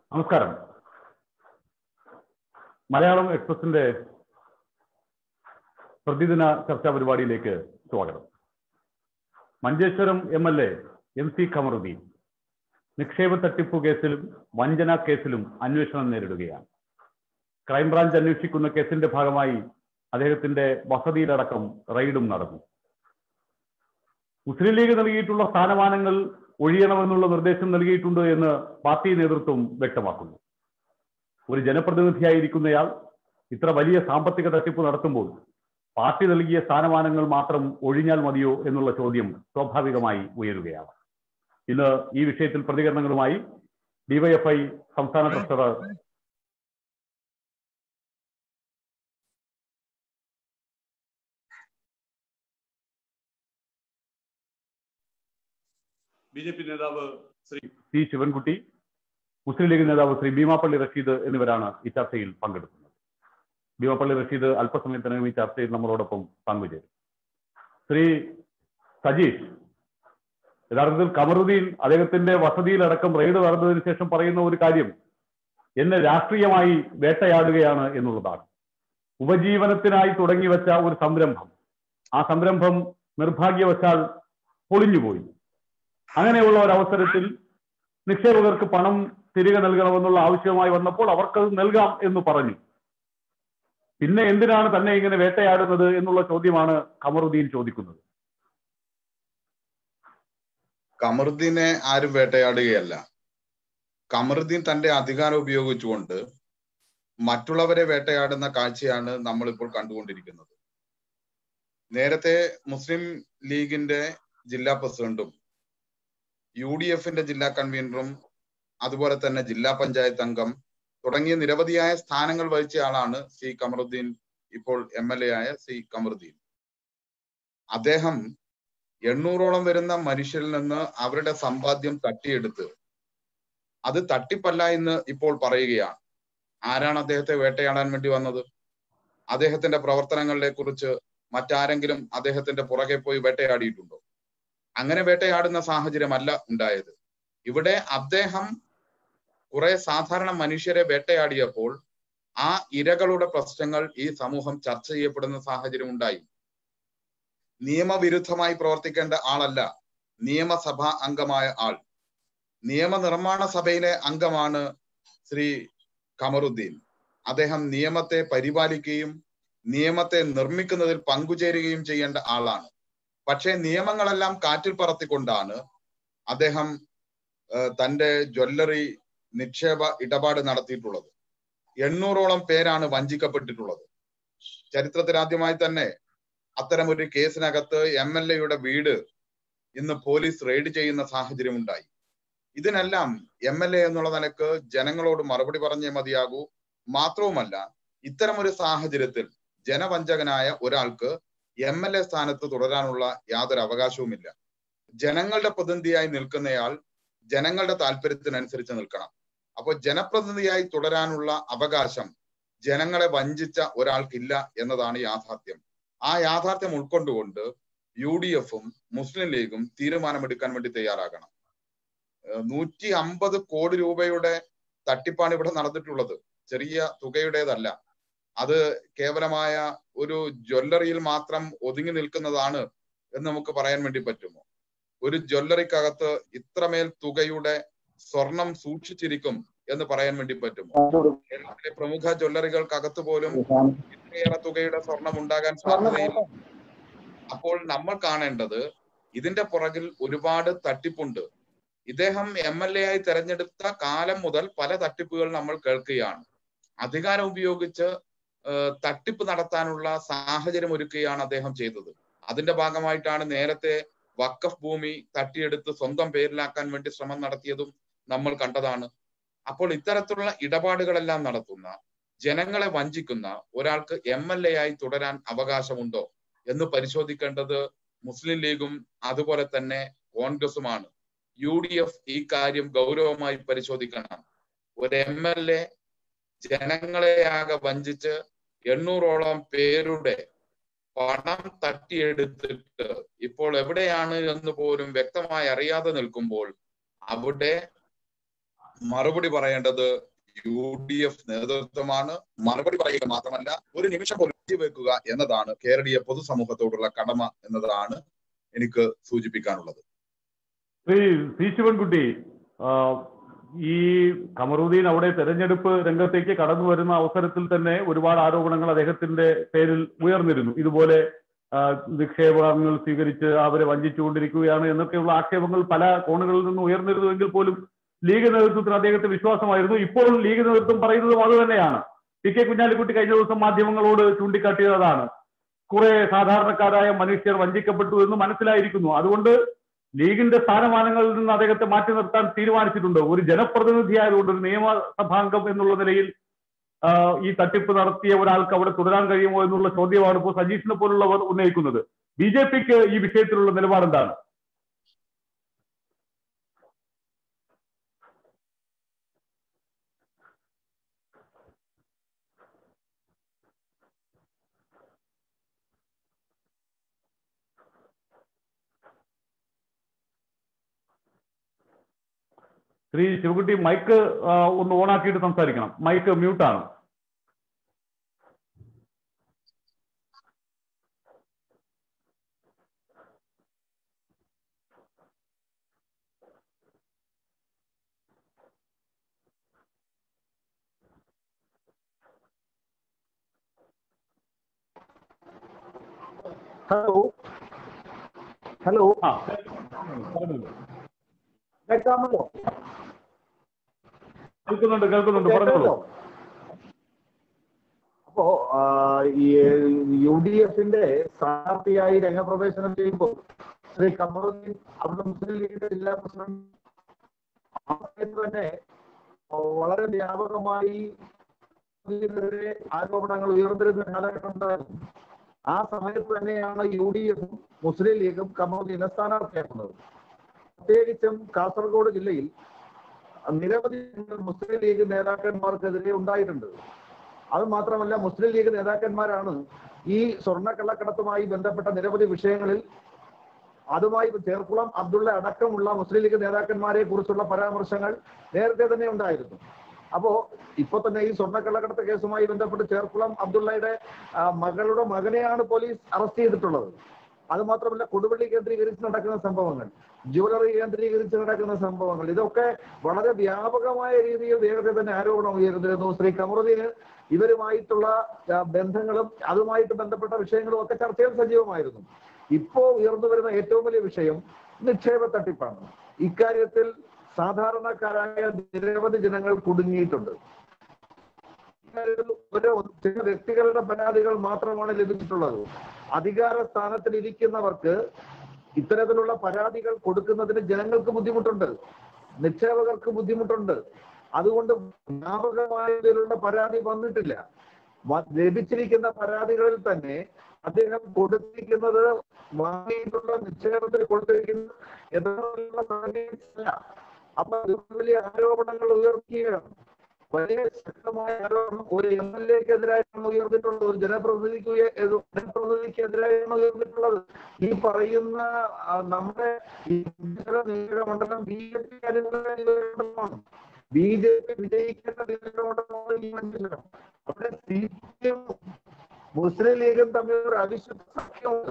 നമസ്കാരം മലയാളം എക്സ്പ്രസിന്റെ പ്രതിദിന ചർച്ചാ പരിപാടിയിലേക്ക് സ്വാഗതം Manjeshwaram M L A M C Kamaruddin നിക്ഷേപ തട്ടിപ്പ് കേസിലും വഞ്ചന കേസിലും അന്വേഷണം നേരിടുകയാണ് ക്രൈംബ്രാഞ്ച് അന്വേഷിക്കുന്ന കേസിന്റെ ഭാഗമായി അദ്ദേഹത്തിന്റെ വസതിയിലടക്കം റെയ്ഡും നടന്നു മുസ്ലിം ലീഗ് നൽകിയിട്ടുള്ള സ്ഥാനമാനങ്ങൾ ഒഴിയണമെന്നുള്ള നിർദ്ദേശം നൽകിയിട്ടുണ്ട് എന്ന് പാർട്ടി നേതൃത്വം വ്യക്തമാക്കുന്നു ഒരു ജനപ്രതിനിധിയായിരിക്കുന്നയാൾ ഇത്ര വലിയ സാമ്പത്തിക തട്ടിപ്പ് നടത്തുമ്പോൾ പാർട്ടി നൽകിയ സ്ഥാനമാനങ്ങൾ മാത്രം ഒഴിഞ്ഞാൽ മതിയോ എന്നുള്ള ചോദ്യം സ്വാഭാവികമായി ഉയരുകയാണ് ഇന്ന് ഈ വിഷയത്തിൽ പ്രതികരണങ്ങളുമായി ഡിവൈഎഫ്ഐ സംസ്ഥാന ട്രഷറർ ബി ജെ പി നേതാവ് ശ്രീ സി ശിവൻകുട്ടി മുസ്ലിം ലീഗ് നേതാവ് ശ്രീ ഭീമാപ്പള്ളി റഷീദ് എന്നിവരാണ് ഈ ചർച്ചയിൽ പങ്കെടുക്കുന്നത് ഭീമാപ്പള്ളി റഷീദ് അല്പസമയത്തിനകം ഈ ചർച്ചയിൽ നമ്മളോടൊപ്പം പങ്കുചേരും ശ്രീ സജീഷ് യഥാർത്ഥത്തിൽ കമറുദ്ദീൻ അദ്ദേഹത്തിന്റെ വസതിയിലടക്കം റെയ്ഡ് നടന്നതിന് ശേഷം പറയുന്ന ഒരു കാര്യം എന്നെ രാഷ്ട്രീയമായി വേട്ടയാടുകയാണ് എന്നുള്ളതാണ് ഉപജീവനത്തിനായി തുടങ്ങി വെച്ച ഒരു സംരംഭം ആ സംരംഭം നിർഭാഗ്യവശാൽ പൊളിഞ്ഞുപോയി അങ്ങനെയുള്ള ഒരു അവസരത്തിൽ നിക്ഷേപകർക്ക് പണം തിരികെ നൽകണമെന്നുള്ള ആവശ്യമായി വന്നപ്പോൾ അവർക്കത് നൽകാം എന്ന് പറഞ്ഞു പിന്നെ എന്തിനാണ് തന്നെ ഇങ്ങനെ വേട്ടയാടുന്നത് എന്നുള്ള ചോദ്യമാണ് ഖമറുദ്ദീൻ ചോദിക്കുന്നത് കമറുദ്ദീനെ ആരും വേട്ടയാടുകയല്ല കമറുദ്ദീൻ തന്റെ അധികാരം ഉപയോഗിച്ചുകൊണ്ട് മറ്റുള്ളവരെ വേട്ടയാടുന്ന കാഴ്ചയാണ് നമ്മൾ ഇപ്പോൾ കണ്ടുകൊണ്ടിരിക്കുന്നത് നേരത്തെ മുസ്ലിം ലീഗിന്റെ ജില്ലാ പ്രസിഡന്റും യു ഡി എഫിന്റെ ജില്ലാ കൺവീനറും അതുപോലെ തന്നെ ജില്ലാ പഞ്ചായത്ത് അംഗം തുടങ്ങിയ നിരവധിയായ സ്ഥാനങ്ങൾ വഹിച്ച ആളാണ് സി കമറുദ്ദീൻ ഇപ്പോൾ എം എൽ എ ആയ സി കമറുദ്ദീൻ അദ്ദേഹം എണ്ണൂറോളം വരുന്ന മനുഷ്യരിൽ നിന്ന് അവരുടെ സമ്പാദ്യം തട്ടിയെടുത്ത് അത് തട്ടിപ്പല്ല എന്ന് ഇപ്പോൾ പറയുകയാണ് ആരാണ് അദ്ദേഹത്തെ വേട്ടയാടാൻ വേണ്ടി വന്നത് അദ്ദേഹത്തിന്റെ പ്രവർത്തനങ്ങളെ കുറിച്ച് മറ്റാരെങ്കിലും അദ്ദേഹത്തിന്റെ പുറകെ പോയി വേട്ടയാടിയിട്ടുണ്ടോ അങ്ങനെ വേട്ടയാടുന്ന സാഹചര്യമല്ല ഉണ്ടായത് ഇവിടെ അദ്ദേഹം കുറെ സാധാരണ മനുഷ്യരെ വേട്ടയാടിയപ്പോൾ ആ ഇരകളുടെ പ്രശ്നങ്ങൾ ഈ സമൂഹം ചർച്ച ചെയ്യപ്പെടുന്ന സാഹചര്യം ഉണ്ടായി നിയമവിരുദ്ധമായി പ്രവർത്തിക്കേണ്ട ആളല്ല നിയമസഭാ അംഗമായ ആൾ നിയമനിർമ്മാണ സഭയിലെ അംഗമാണ് ശ്രീ കമറുദ്ദീൻ അദ്ദേഹം നിയമത്തെ പരിപാലിക്കുകയും നിയമത്തെ നിർമ്മിക്കുന്നതിൽ പങ്കുചേരുകയും ചെയ്യേണ്ട ആളാണ് പക്ഷേ നിയമങ്ങളെല്ലാം കാറ്റിൽ പറത്തിക്കൊണ്ടാണ് അദ്ദേഹം തന്റെ ജ്വല്ലറി നിക്ഷേപ ഇടപാട് നടത്തിയിട്ടുള്ളത് എണ്ണൂറോളം പേരാണ് വഞ്ചിക്കപ്പെട്ടിട്ടുള്ളത് ചരിത്രത്തിൽ ആദ്യമായി തന്നെ അത്തരം ഒരു കേസിനകത്ത് എം എൽ എയുടെ വീട് ഇന്ന് പോലീസ് റെയ്ഡ് ചെയ്യുന്ന സാഹചര്യം ഉണ്ടായി ഇതിനെല്ലാം എം എൽ എ എന്നുള്ള നിലക്ക് ജനങ്ങളോട് മറുപടി പറഞ്ഞേ മതിയാകൂ മാത്രവുമല്ല ഇത്തരം ഒരു സാഹചര്യത്തിൽ ജനവഞ്ചകനായ ഒരാൾക്ക് എം എൽ എ സ്ഥാനത്ത് തുടരാനുള്ള യാതൊരു അവകാശവുമില്ല ജനങ്ങളുടെ പ്രതിനിധിയായി നിൽക്കുന്നയാൾ ജനങ്ങളുടെ താല്പര്യത്തിനനുസരിച്ച് നിൽക്കണം അപ്പോൾ ജനപ്രതിനിധിയായി തുടരാനുള്ള അവകാശം ജനങ്ങളെ വഞ്ചിച്ച ഒരാൾക്കില്ല എന്നതാണ് യാഥാർത്ഥ്യം ആ യാഥാർത്ഥ്യം ഉൾക്കൊണ്ടുകൊണ്ട് യു ഡി എഫും മുസ്ലിം ലീഗും തീരുമാനമെടുക്കാൻ വേണ്ടി തയ്യാറാകണം നൂറ്റി അമ്പത് കോടി രൂപയുടെ തട്ടിപ്പാണ് ഇവിടെ നടന്നിട്ടുള്ളത് ചെറിയ തുകയുടേതല്ല അത് കേവലമായ ഒരു ജ്വല്ലറിയിൽ മാത്രം ഒതുങ്ങി നിൽക്കുന്നതാണ് എന്ന് നമുക്ക് പറയാൻ വേണ്ടി പറ്റുമോ ഒരു ജ്വല്ലറിക്കകത്ത് ഇത്രമേൽ തുകയുടെ സ്വർണം സൂക്ഷിച്ചിരിക്കും എന്ന് പറയാൻ വേണ്ടി പറ്റുമോ കേരളത്തിലെ പ്രമുഖ ജ്വല്ലറികൾക്കകത്ത് പോലും ഇത്രയേറെ തുകയുടെ സ്വർണം ഉണ്ടാകാൻ സാധ്യതയില്ല അപ്പോൾ നമ്മൾ കാണേണ്ടത് ഇതിന്റെ പുറകിൽ ഒരുപാട് തട്ടിപ്പുണ്ട് ഇദ്ദേഹം എം എൽ എ ആയി തെരഞ്ഞെടുത്ത കാലം മുതൽ പല തട്ടിപ്പുകൾ നമ്മൾ കേൾക്കുകയാണ് അധികാരം ഉപയോഗിച്ച് തട്ടിപ്പ് നടത്താനുള്ള സാഹചര്യം ഒരുക്കുകയാണ് അദ്ദേഹം ചെയ്തത് അതിന്റെ ഭാഗമായിട്ടാണ് നേരത്തെ വക്കഫ് ഭൂമി തട്ടിയെടുത്ത് സ്വന്തം പേരിലാക്കാൻ വേണ്ടി ശ്രമം നടത്തിയതും നമ്മൾ കണ്ടതാണ് അപ്പോൾ ഇത്തരത്തിലുള്ള ഇടപാടുകളെല്ലാം നടത്തുന്ന ജനങ്ങളെ വഞ്ചിക്കുന്ന ഒരാൾക്ക് എം എൽ എ ആയി തുടരാൻ അവകാശമുണ്ടോ എന്ന് പരിശോധിക്കേണ്ടത് മുസ്ലിം ലീഗും അതുപോലെ തന്നെ കോൺഗ്രസുമാണ് യു ഡി എഫ് ഈ കാര്യം ഗൗരവമായി പരിശോധിക്കണം ഒരു എം എൽ എ ജനങ്ങളെ ആകെ വഞ്ചിച്ച് എണ്ണൂറോളം പേരുടെ പണം തട്ടിയെടുത്തിട്ട് ഇപ്പോൾ എവിടെയാണ് എന്ന് പോലും വ്യക്തമായി അറിയാതെ നിൽക്കുമ്പോൾ അവിടെ മറുപടി പറയേണ്ടത് യു ഡി എഫ് നേതൃത്വമാണ് മറുപടി പറയുക മാത്രമല്ല ഒരു നിമിഷം പോലും വെക്കുക എന്നതാണ് കേരളീയ പൊതുസമൂഹത്തോടുള്ള കടമ എന്നതാണ് എനിക്ക് സൂചിപ്പിക്കാനുള്ളത് ശ്രീ സി ശിവൻകുട്ടി ആ, ഈ കമറുദ്ദീൻ അവിടെ തെരഞ്ഞെടുപ്പ് രംഗത്തേക്ക് കടന്നു വരുന്ന അവസരത്തിൽ തന്നെ ഒരുപാട് ആരോപണങ്ങൾ അദ്ദേഹത്തിന്റെ പേരിൽ ഉയർന്നിരുന്നു ഇതുപോലെ ആ, നിക്ഷേപങ്ങൾ സ്വീകരിച്ച് അവരെ വഞ്ചിച്ചുകൊണ്ടിരിക്കുകയാണ് എന്നൊക്കെയുള്ള ആക്ഷേപങ്ങൾ പല കോണുകളിൽ നിന്ന് ഉയർന്നിരുന്നുവെങ്കിൽ പോലും ലീഗ് നേതൃത്വത്തിന് അദ്ദേഹത്തെ വിശ്വാസമായിരുന്നു ഇപ്പോൾ ലീഗ് നേതൃത്വം പറയുന്നതും അത് തന്നെയാണ് പി കെ കുഞ്ഞാലിക്കുട്ടി കഴിഞ്ഞ ദിവസം മാധ്യമങ്ങളോട് ചൂണ്ടിക്കാട്ടിയത് അതാണ് കുറെ സാധാരണക്കാരായ മനുഷ്യർ വഞ്ചിക്കപ്പെട്ടു എന്ന് മനസ്സിലായിരിക്കുന്നു അതുകൊണ്ട് ലീഗിന്റെ സ്ഥാനമാനങ്ങളിൽ നിന്ന് അദ്ദേഹത്തെ മാറ്റി നിർത്താൻ തീരുമാനിച്ചിട്ടുണ്ട് ഒരു ജനപ്രതിനിധിയായതുകൊണ്ട് ഒരു നിയമസഭാംഗം എന്നുള്ള നിലയിൽ ആ, ഈ തട്ടിപ്പ് നടത്തിയ ഒരാൾക്ക് അവിടെ തുടരാൻ കഴിയുമോ എന്നുള്ള ചോദ്യമാണ് ഇപ്പോൾ സജീഷിനെ പോലുള്ളവർ ഉന്നയിക്കുന്നത് ബി ജെ പിക്ക് ഈ വിഷയത്തിലുള്ള നിലപാട് എന്താണ് ശ്രീ ശിവകുട്ടി മൈക്ക് ആ, ഒന്ന് ഓണാക്കിയിട്ട് സംസാരിക്കണം മൈക്ക് മ്യൂട്ടാണ് ഹലോ ഹലോ ആ പറഞ്ഞോളൂ. കേൾക്കാമല്ലോ കേൾക്കുന്നുണ്ട് കേൾക്കുന്നുണ്ട് പറഞ്ഞോളൂ കേൾക്കാമല്ലോ അപ്പോ ആ, ഈ യു ഡി എഫിന്റെ സ്ഥാനാർത്ഥിയായി രംഗപ്രവേശനം ചെയ്യുമ്പോൾ ശ്രീ കമറുദ്ദീൻ അവിടെ മുസ്ലിം ലീഗിന്റെ ജില്ലാ പ്രസിഡന്റ് ആ സമയത്ത് തന്നെ വളരെ വ്യാപകമായി ഇതിനെതിരെ ആരോപണങ്ങൾ ഉയർന്നിരുന്ന കാലഘട്ടം ഉണ്ടായിരുന്നു ആ സമയത്ത് തന്നെയാണ് യു ഡി എഫും മുസ്ലിം ലീഗും കമറുദ്ദീനെ സ്ഥാനാർത്ഥിയാക്കുന്നത് പ്രത്യേകിച്ചും കാസർഗോഡ് ജില്ലയിൽ നിരവധി മുസ്ലിം ലീഗ് നേതാക്കന്മാർക്കെതിരെ ഉണ്ടായിട്ടുണ്ട് അത് മാത്രമല്ല മുസ്ലിം ലീഗ് നേതാക്കന്മാരാണ് ഈ സ്വർണ്ണക്കള്ളക്കടത്തുമായി ബന്ധപ്പെട്ട നിരവധി വിഷയങ്ങളിൽ അതുമായി ചേർക്കുളം അബ്ദുള്ള അടക്കമുള്ള മുസ്ലിം ലീഗ് നേതാക്കന്മാരെ കുറിച്ചുള്ള പരാമർശങ്ങൾ നേരത്തെ തന്നെ ഉണ്ടായിരുന്നു അപ്പോ ഇപ്പൊ തന്നെ ഈ സ്വർണ്ണക്കള്ളക്കടത്ത് കേസുമായി ബന്ധപ്പെട്ട് ചേർക്കുളം അബ്ദുള്ളയുടെ ആ, മകളുടെ മകനെയാണ് പോലീസ് അറസ്റ്റ് ചെയ്തിട്ടുള്ളത് അത് മാത്രമല്ല കൊടുവള്ളി കേന്ദ്രീകരിച്ച് നടക്കുന്ന സംഭവങ്ങൾ ജുവലറി കേന്ദ്രീകരിച്ച് നടക്കുന്ന സംഭവങ്ങൾ ഇതൊക്കെ വളരെ വ്യാപകമായ രീതിയിൽ നേരത്തെ തന്നെ ആരോപണം ഉയർന്നിരുന്നു ശ്രീ കമറുദ്ദീന് ഇവരുമായിട്ടുള്ള ആ, ബന്ധങ്ങളും അതുമായിട്ട് ബന്ധപ്പെട്ട വിഷയങ്ങളും ഒക്കെ ചർച്ചയിൽ സജീവമായിരുന്നു ഇപ്പോ ഉയർന്നു വരുന്ന ഏറ്റവും വലിയ വിഷയം നിക്ഷേപ തട്ടിപ്പാണ് ഇക്കാര്യത്തിൽ സാധാരണക്കാരായ നിരവധി ജനങ്ങൾ കുടുങ്ങിയിട്ടുണ്ട് ഇക്കാര്യത്തിൽ ഒരു ചില വ്യക്തികളുടെ പരാതികൾ മാത്രമാണ് ലഭിച്ചിട്ടുള്ളത് അധികാര സ്ഥാനത്തിൽ ഇരിക്കുന്നവർക്ക് ഇത്തരത്തിലുള്ള പരാതികൾ കൊടുക്കുന്നതിന് ജനങ്ങൾക്ക് ബുദ്ധിമുട്ടുണ്ട് നിക്ഷേപകർക്ക് ബുദ്ധിമുട്ടുണ്ട് അതുകൊണ്ട് വ്യാപകമായ ഇതിലുള്ള പരാതി വന്നിട്ടില്ല വ- ലഭിച്ചിരിക്കുന്ന പരാതികളിൽ തന്നെ അദ്ദേഹം കൊടുത്തിരിക്കുന്നത് വാങ്ങിയിട്ടുള്ള നിക്ഷേപത്തിൽ കൊടുത്തിരിക്കുന്ന യഥാർത്ഥത്തിലുള്ള സാഹചര്യമല്ല അപ്പൊ ഇത് വലിയ ആരോപണങ്ങൾ ഉയർത്തുകയാണ് വലിയ ശക്തമായ ആരോപണം ഒരു എം എൽ എക്കെതിരായിട്ടാണ് ഉയർന്നിട്ടുള്ളത് ഒരു ജനപ്രതിനിധിക്ക് ഉയ- ഏത് ജനപ്രതിനിധിക്കെതിരായാണ് ഉയർന്നിട്ടുള്ളത് ഈ പറയുന്ന ആ, നമ്മുടെ ഈ വിഭജന നിയോജകമണ്ഡലം ബി ജെ പി അനുകൂലമാണ് ബി ജെ പി വിജയിക്കേണ്ട നിയോജകമണ്ഡലമാണ് ഈ മണ്ഡലം അവിടെ സി പി എം മുസ്ലിം ലീഗും തമ്മിൽ ഒരു അവിശുദ്ധ സഖ്യമുണ്ട്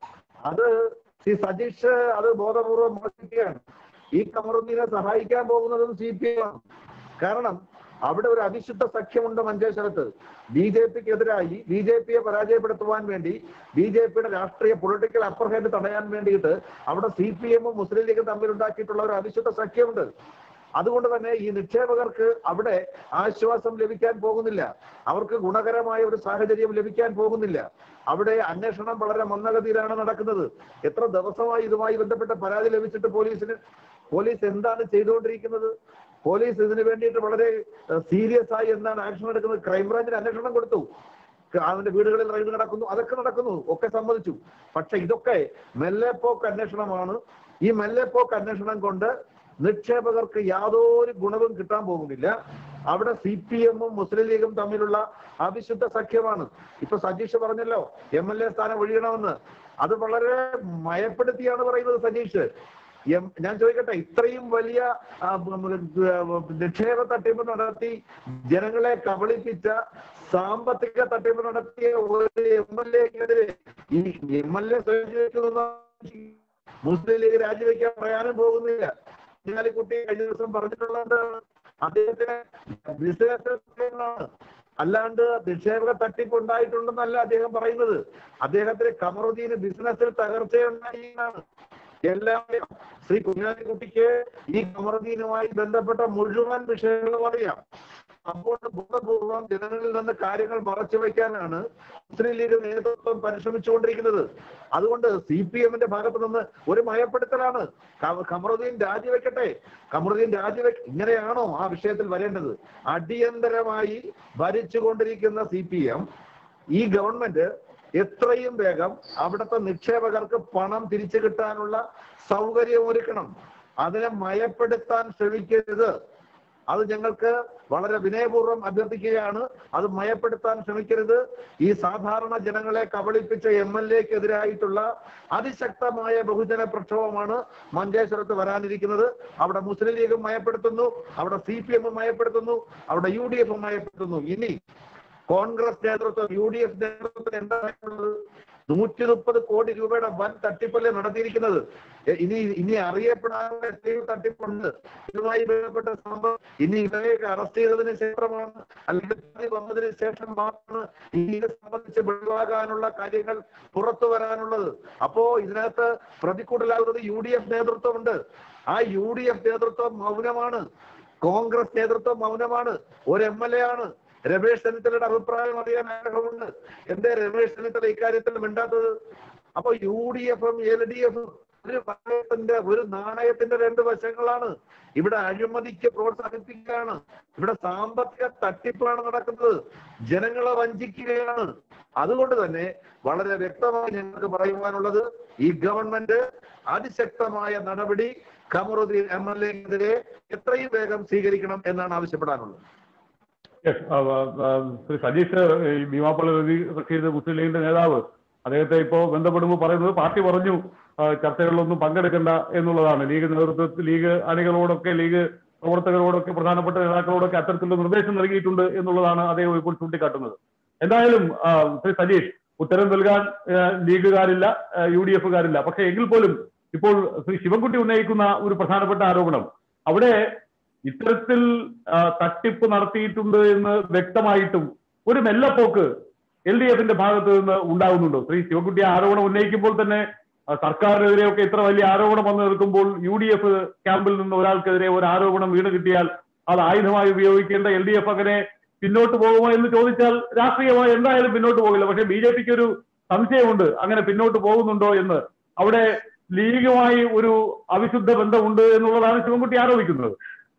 അത് ശ്രീ സതീഷ് അത് ബോധപൂർവം മോശിക്കുകയാണ് ഈ കമറുദ്ദീനെ സഹായിക്കാൻ പോകുന്നതും സി പി എം ആണ് കാരണം അവിടെ ഒരു അവിശുദ്ധ സഖ്യമുണ്ട് മഞ്ചേശ്വരത്ത് ബി ജെ പിക്ക് എതിരായി ബി ജെ പിയെ പരാജയപ്പെടുത്തുവാൻ വേണ്ടി ബി ജെ പിയുടെ രാഷ്ട്രീയ പൊളിറ്റിക്കൽ അപ്പർ ഹാൻഡ് തടയാൻ വേണ്ടിയിട്ട് അവിടെ സി പി എമ്മും മുസ്ലിം ലീഗും തമ്മിൽ ഉണ്ടാക്കിയിട്ടുള്ള ഒരു അവിശുദ്ധ സഖ്യമുണ്ട് അതുകൊണ്ട് തന്നെ ഈ നിക്ഷേപകർക്ക് അവിടെ ആശ്വാസം ലഭിക്കാൻ പോകുന്നില്ല അവർക്ക് ഗുണകരമായ ഒരു സാഹചര്യം ലഭിക്കാൻ പോകുന്നില്ല അവിടെ അന്വേഷണം വളരെ മന്ദഗതിയിലാണ് നടക്കുന്നത് എത്ര ദിവസമായി ഇതുമായി ബന്ധപ്പെട്ട പരാതി ലഭിച്ചിട്ട് പോലീസിന് പോലീസ് എന്താണ് ചെയ്തുകൊണ്ടിരിക്കുന്നത് പോലീസ് ഇതിനു വേണ്ടിയിട്ട് വളരെ സീരിയസ് ആയി എന്താണ് ആക്ഷൻ എടുക്കുന്നത് ക്രൈംബ്രാഞ്ചിന് അന്വേഷണം കൊടുത്തു അവന്റെ വീടുകളിൽ റെയ്ഡ് നടക്കുന്നു അതൊക്കെ നടക്കുന്നു ഒക്കെ സമ്മതിച്ചു പക്ഷെ ഇതൊക്കെ മെല്ലെപ്പോക്ക് അന്വേഷണമാണ് ഈ മെല്ലെപ്പോക്ക് അന്വേഷണം കൊണ്ട് നിക്ഷേപകർക്ക് യാതൊരു ഗുണവും കിട്ടാൻ പോകുന്നില്ല അവിടെ സി പി എമ്മും മുസ്ലിം ലീഗും തമ്മിലുള്ള അവിശുദ്ധ സഖ്യമാണ് ഇപ്പൊ സജീഷ് പറഞ്ഞല്ലോ എം എൽ എ സ്ഥാനം ഒഴിയണമെന്ന് അത് വളരെ മയപ്പെടുത്തിയാണ് പറയുന്നത് സജീഷ് എം- ഞാൻ ചോദിക്കട്ടെ ഇത്രയും വലിയ ആ, ബ- ബ- നിക്ഷേപ തട്ടിപ്പ് നടത്തി ജനങ്ങളെ കബളിപ്പിച്ച സാമ്പത്തിക തട്ടിപ്പ് നടത്തിയ ഒരു എം എൽ എക്കെതിരെ ഈ എം എൽ എ സ്വയം മുസ്ലിം ലീഗ് രാജിവെക്കാൻ പറയാനും പോകുന്നില്ല കുഞ്ഞാലിക്കുട്ടി കഴിഞ്ഞ ദിവസം പറഞ്ഞിട്ടുള്ളത് അദ്ദേഹത്തിന് ബിസിനസ് ആണ് അല്ലാണ്ട് നിക്ഷേപക തട്ടിപ്പ് ഉണ്ടായിട്ടുണ്ടെന്നല്ല അദ്ദേഹം പറയുന്നത് അദ്ദേഹത്തിന് കമറുദ്ദീന് ബിസിനസ്സിൽ തകർച്ചയുണ്ടായി എന്നാണ് എല്ലാം അറിയാം. ശ്രീ കുഞ്ഞാലിക്കുട്ടിക്ക് ഈ കമറുദ്ദീനുമായി ബന്ധപ്പെട്ട മുഴുവൻ വിഷയങ്ങളും അറിയാം അപ്പോൾ ബോധപൂർവം ജനങ്ങളിൽ നിന്ന് കാര്യങ്ങൾ മറച്ചു വയ്ക്കാനാണ് മുസ്ലിം ലീഗ് നേതൃത്വം പരിശ്രമിച്ചുകൊണ്ടിരിക്കുന്നത് അതുകൊണ്ട് സി പി എമ്മിന്റെ ഭാഗത്ത് നിന്ന് ഒരു മയപ്പെടുത്തലാണ് ക- കമറുദ്ദീൻ രാജിവെക്കട്ടെ കമറുദ്ദീൻ രാജിവെ ഇങ്ങനെയാണോ ആ വിഷയത്തിൽ വരേണ്ടത് അടിയന്തരമായി ഭരിച്ചുകൊണ്ടിരിക്കുന്ന സി പി എം ഈ ഗവൺമെന്റ് എത്രയും വേഗം അവിടുത്തെ നിക്ഷേപകർക്ക് പണം തിരിച്ചു കിട്ടാനുള്ള സൗകര്യം ഒരുക്കണം അതിനെ മയപ്പെടുത്താൻ ശ്രമിക്കരുത് അത് ഞങ്ങൾക്ക് വളരെ വിനയപൂർവ്വം അഭ്യർത്ഥിക്കുകയാണ് അത് മയപ്പെടുത്താൻ ശ്രമിക്കരുത് ഈ സാധാരണ ജനങ്ങളെ കബളിപ്പിച്ച എം എൽ എക്കെതിരായിട്ടുള്ള അതിശക്തമായ ബഹുജന പ്രക്ഷോഭമാണ് മഞ്ചേശ്വരത്ത് വരാനിരിക്കുന്നത് അവിടെ മുസ്ലിം ലീഗും മയപ്പെടുത്തുന്നു അവിടെ സി പി എമ്മും മയപ്പെടുത്തുന്നു അവിടെ യു ഡി എഫും മയപ്പെടുത്തുന്നു ഇനി കോൺഗ്രസ് നേതൃത്വം യു ഡി എഫ് നേതൃത്വത്തിന് എന്താണ് നൂറ്റി മുപ്പത് കോടി രൂപയുടെ വൻ തട്ടിപ്പല്ലേ നടത്തിയിരിക്കുന്നത് എ- ഇനി ഇനി അറിയപ്പെടാനുള്ള എത്രയോ തട്ടിപ്പുണ്ട് ഇതുമായി ബന്ധപ്പെട്ട സംഭവം ഇനി ഇവരെയൊക്കെ അറസ്റ്റ് ചെയ്തതിന് ശേഷമാണ് അല്ലെങ്കിൽ പരാതി വന്നതിന് ശേഷം മാത്രമാണ് ഇനി ഇത് സംബന്ധിച്ച് വെളിവാകാനുള്ള കാര്യങ്ങൾ പുറത്തു വരാനുള്ളത് അപ്പോ ഇതിനകത്ത് പ്രതിക്കൂട്ടിലാകുന്നത് യു ഡി എഫ് നേതൃത്വമുണ്ട് ആ യു ഡി എഫ് നേതൃത്വം മൗനമാണ് കോൺഗ്രസ് നേതൃത്വം മൗനമാണ് ഒരു എം എൽ എ ആണ് രമേശ് ചെന്നിത്തലയുടെ അഭിപ്രായം അറിയാൻ ആഗ്രഹമുണ്ട് എന്തേ രമേശ് ചെന്നിത്തല ഇക്കാര്യത്തിൽ മിണ്ടാത്തത് അപ്പൊ യു ഡി എഫും എൽ ഡി എഫും ഒരു നാണയത്തിന്റെ ഒരു നാണയത്തിന്റെ രണ്ട് വശങ്ങളാണ് ഇവിടെ അഴിമതിക്ക് പ്രോത്സാഹിപ്പിക്കുകയാണ് ഇവിടെ സാമ്പത്തിക തട്ടിപ്പാണ് നടക്കുന്നത് ജനങ്ങളെ വഞ്ചിക്കുകയാണ് അതുകൊണ്ട് തന്നെ വളരെ വ്യക്തമായി ഞങ്ങൾക്ക് പറയുവാനുള്ളത് ഈ ഗവൺമെന്റ് അതിശക്തമായ നടപടി ഖമറുദ്ദീൻ എം എൽ എക്കെതിരെ എത്രയും വേഗം സ്വീകരിക്കണം എന്നാണ് ആവശ്യപ്പെടാനുള്ളത് Yes, ആ, ആ, ആ, ശ്രീ സജീഷ് ഈ ഭീമാപ്പള്ളി രവി റഷീദ് മുസ്ലിം ലീഗിന്റെ നേതാവ് അദ്ദേഹത്തെ ഇപ്പോ ബന്ധപ്പെടുമ്പോൾ പറയുന്നത് പാർട്ടി പറഞ്ഞു ആ, ചർച്ചകളിലൊന്നും പങ്കെടുക്കണ്ട എന്നുള്ളതാണ് ലീഗ് നേതൃത്വത്തിൽ ലീഗ് അണികളോടൊക്കെ ലീഗ് പ്രവർത്തകരോടൊക്കെ പ്രധാനപ്പെട്ട നേതാക്കളോടൊക്കെ അത്തരത്തിലുള്ള നിർദ്ദേശം നൽകിയിട്ടുണ്ട് എന്നുള്ളതാണ് അദ്ദേഹം ഇപ്പോൾ ചൂണ്ടിക്കാട്ടുന്നത് എന്തായാലും ആ, ശ്രീ സജീഷ് ഉത്തരം നൽകാൻ ആ, ലീഗുകാരില്ല ആ, യു ഡി എഫുകാരില്ല പക്ഷേ എങ്കിൽ പോലും ഇപ്പോൾ ശ്രീ ശിവൻകുട്ടി ഉന്നയിക്കുന്ന ഒരു പ്രധാനപ്പെട്ട ആരോപണം അവിടെ ഇത്തരത്തിൽ ആ, തട്ടിപ്പ് നടത്തിയിട്ടുണ്ട് എന്ന് വ്യക്തമായിട്ടും ഒരു മെല്ലപ്പോക്ക് എൽ ഡി എഫിന്റെ ഭാഗത്ത് നിന്ന് ഉണ്ടാകുന്നുണ്ടോ ശ്രീ ശിവകുട്ടി ആരോപണം ഉന്നയിക്കുമ്പോൾ തന്നെ ആ, സർക്കാരിനെതിരെയൊക്കെ ഇത്ര വലിയ ആരോപണം വന്നു നിൽക്കുമ്പോൾ യു ഡി എഫ് ക്യാമ്പിൽ നിന്ന് ഒരാൾക്കെതിരെ ഒരു ആരോപണം വീണ് കിട്ടിയാൽ അത് ആയുധമായി ഉപയോഗിക്കേണ്ട എൽ ഡി എഫ് അങ്ങനെ പിന്നോട്ട് പോകുമോ എന്ന് ചോദിച്ചാൽ രാഷ്ട്രീയമായി എന്തായാലും പിന്നോട്ട് പോകില്ല പക്ഷേ ബി ജെ പിക്ക് ഒരു സംശയമുണ്ട് അങ്ങനെ പിന്നോട്ട് പോകുന്നുണ്ടോ എന്ന് അവിടെ ലീഗുമായി ഒരു അവിശുദ്ധ ബന്ധമുണ്ട് എന്നുള്ളതാണ് ശിവൻകുട്ടി ആരോപിക്കുന്നത്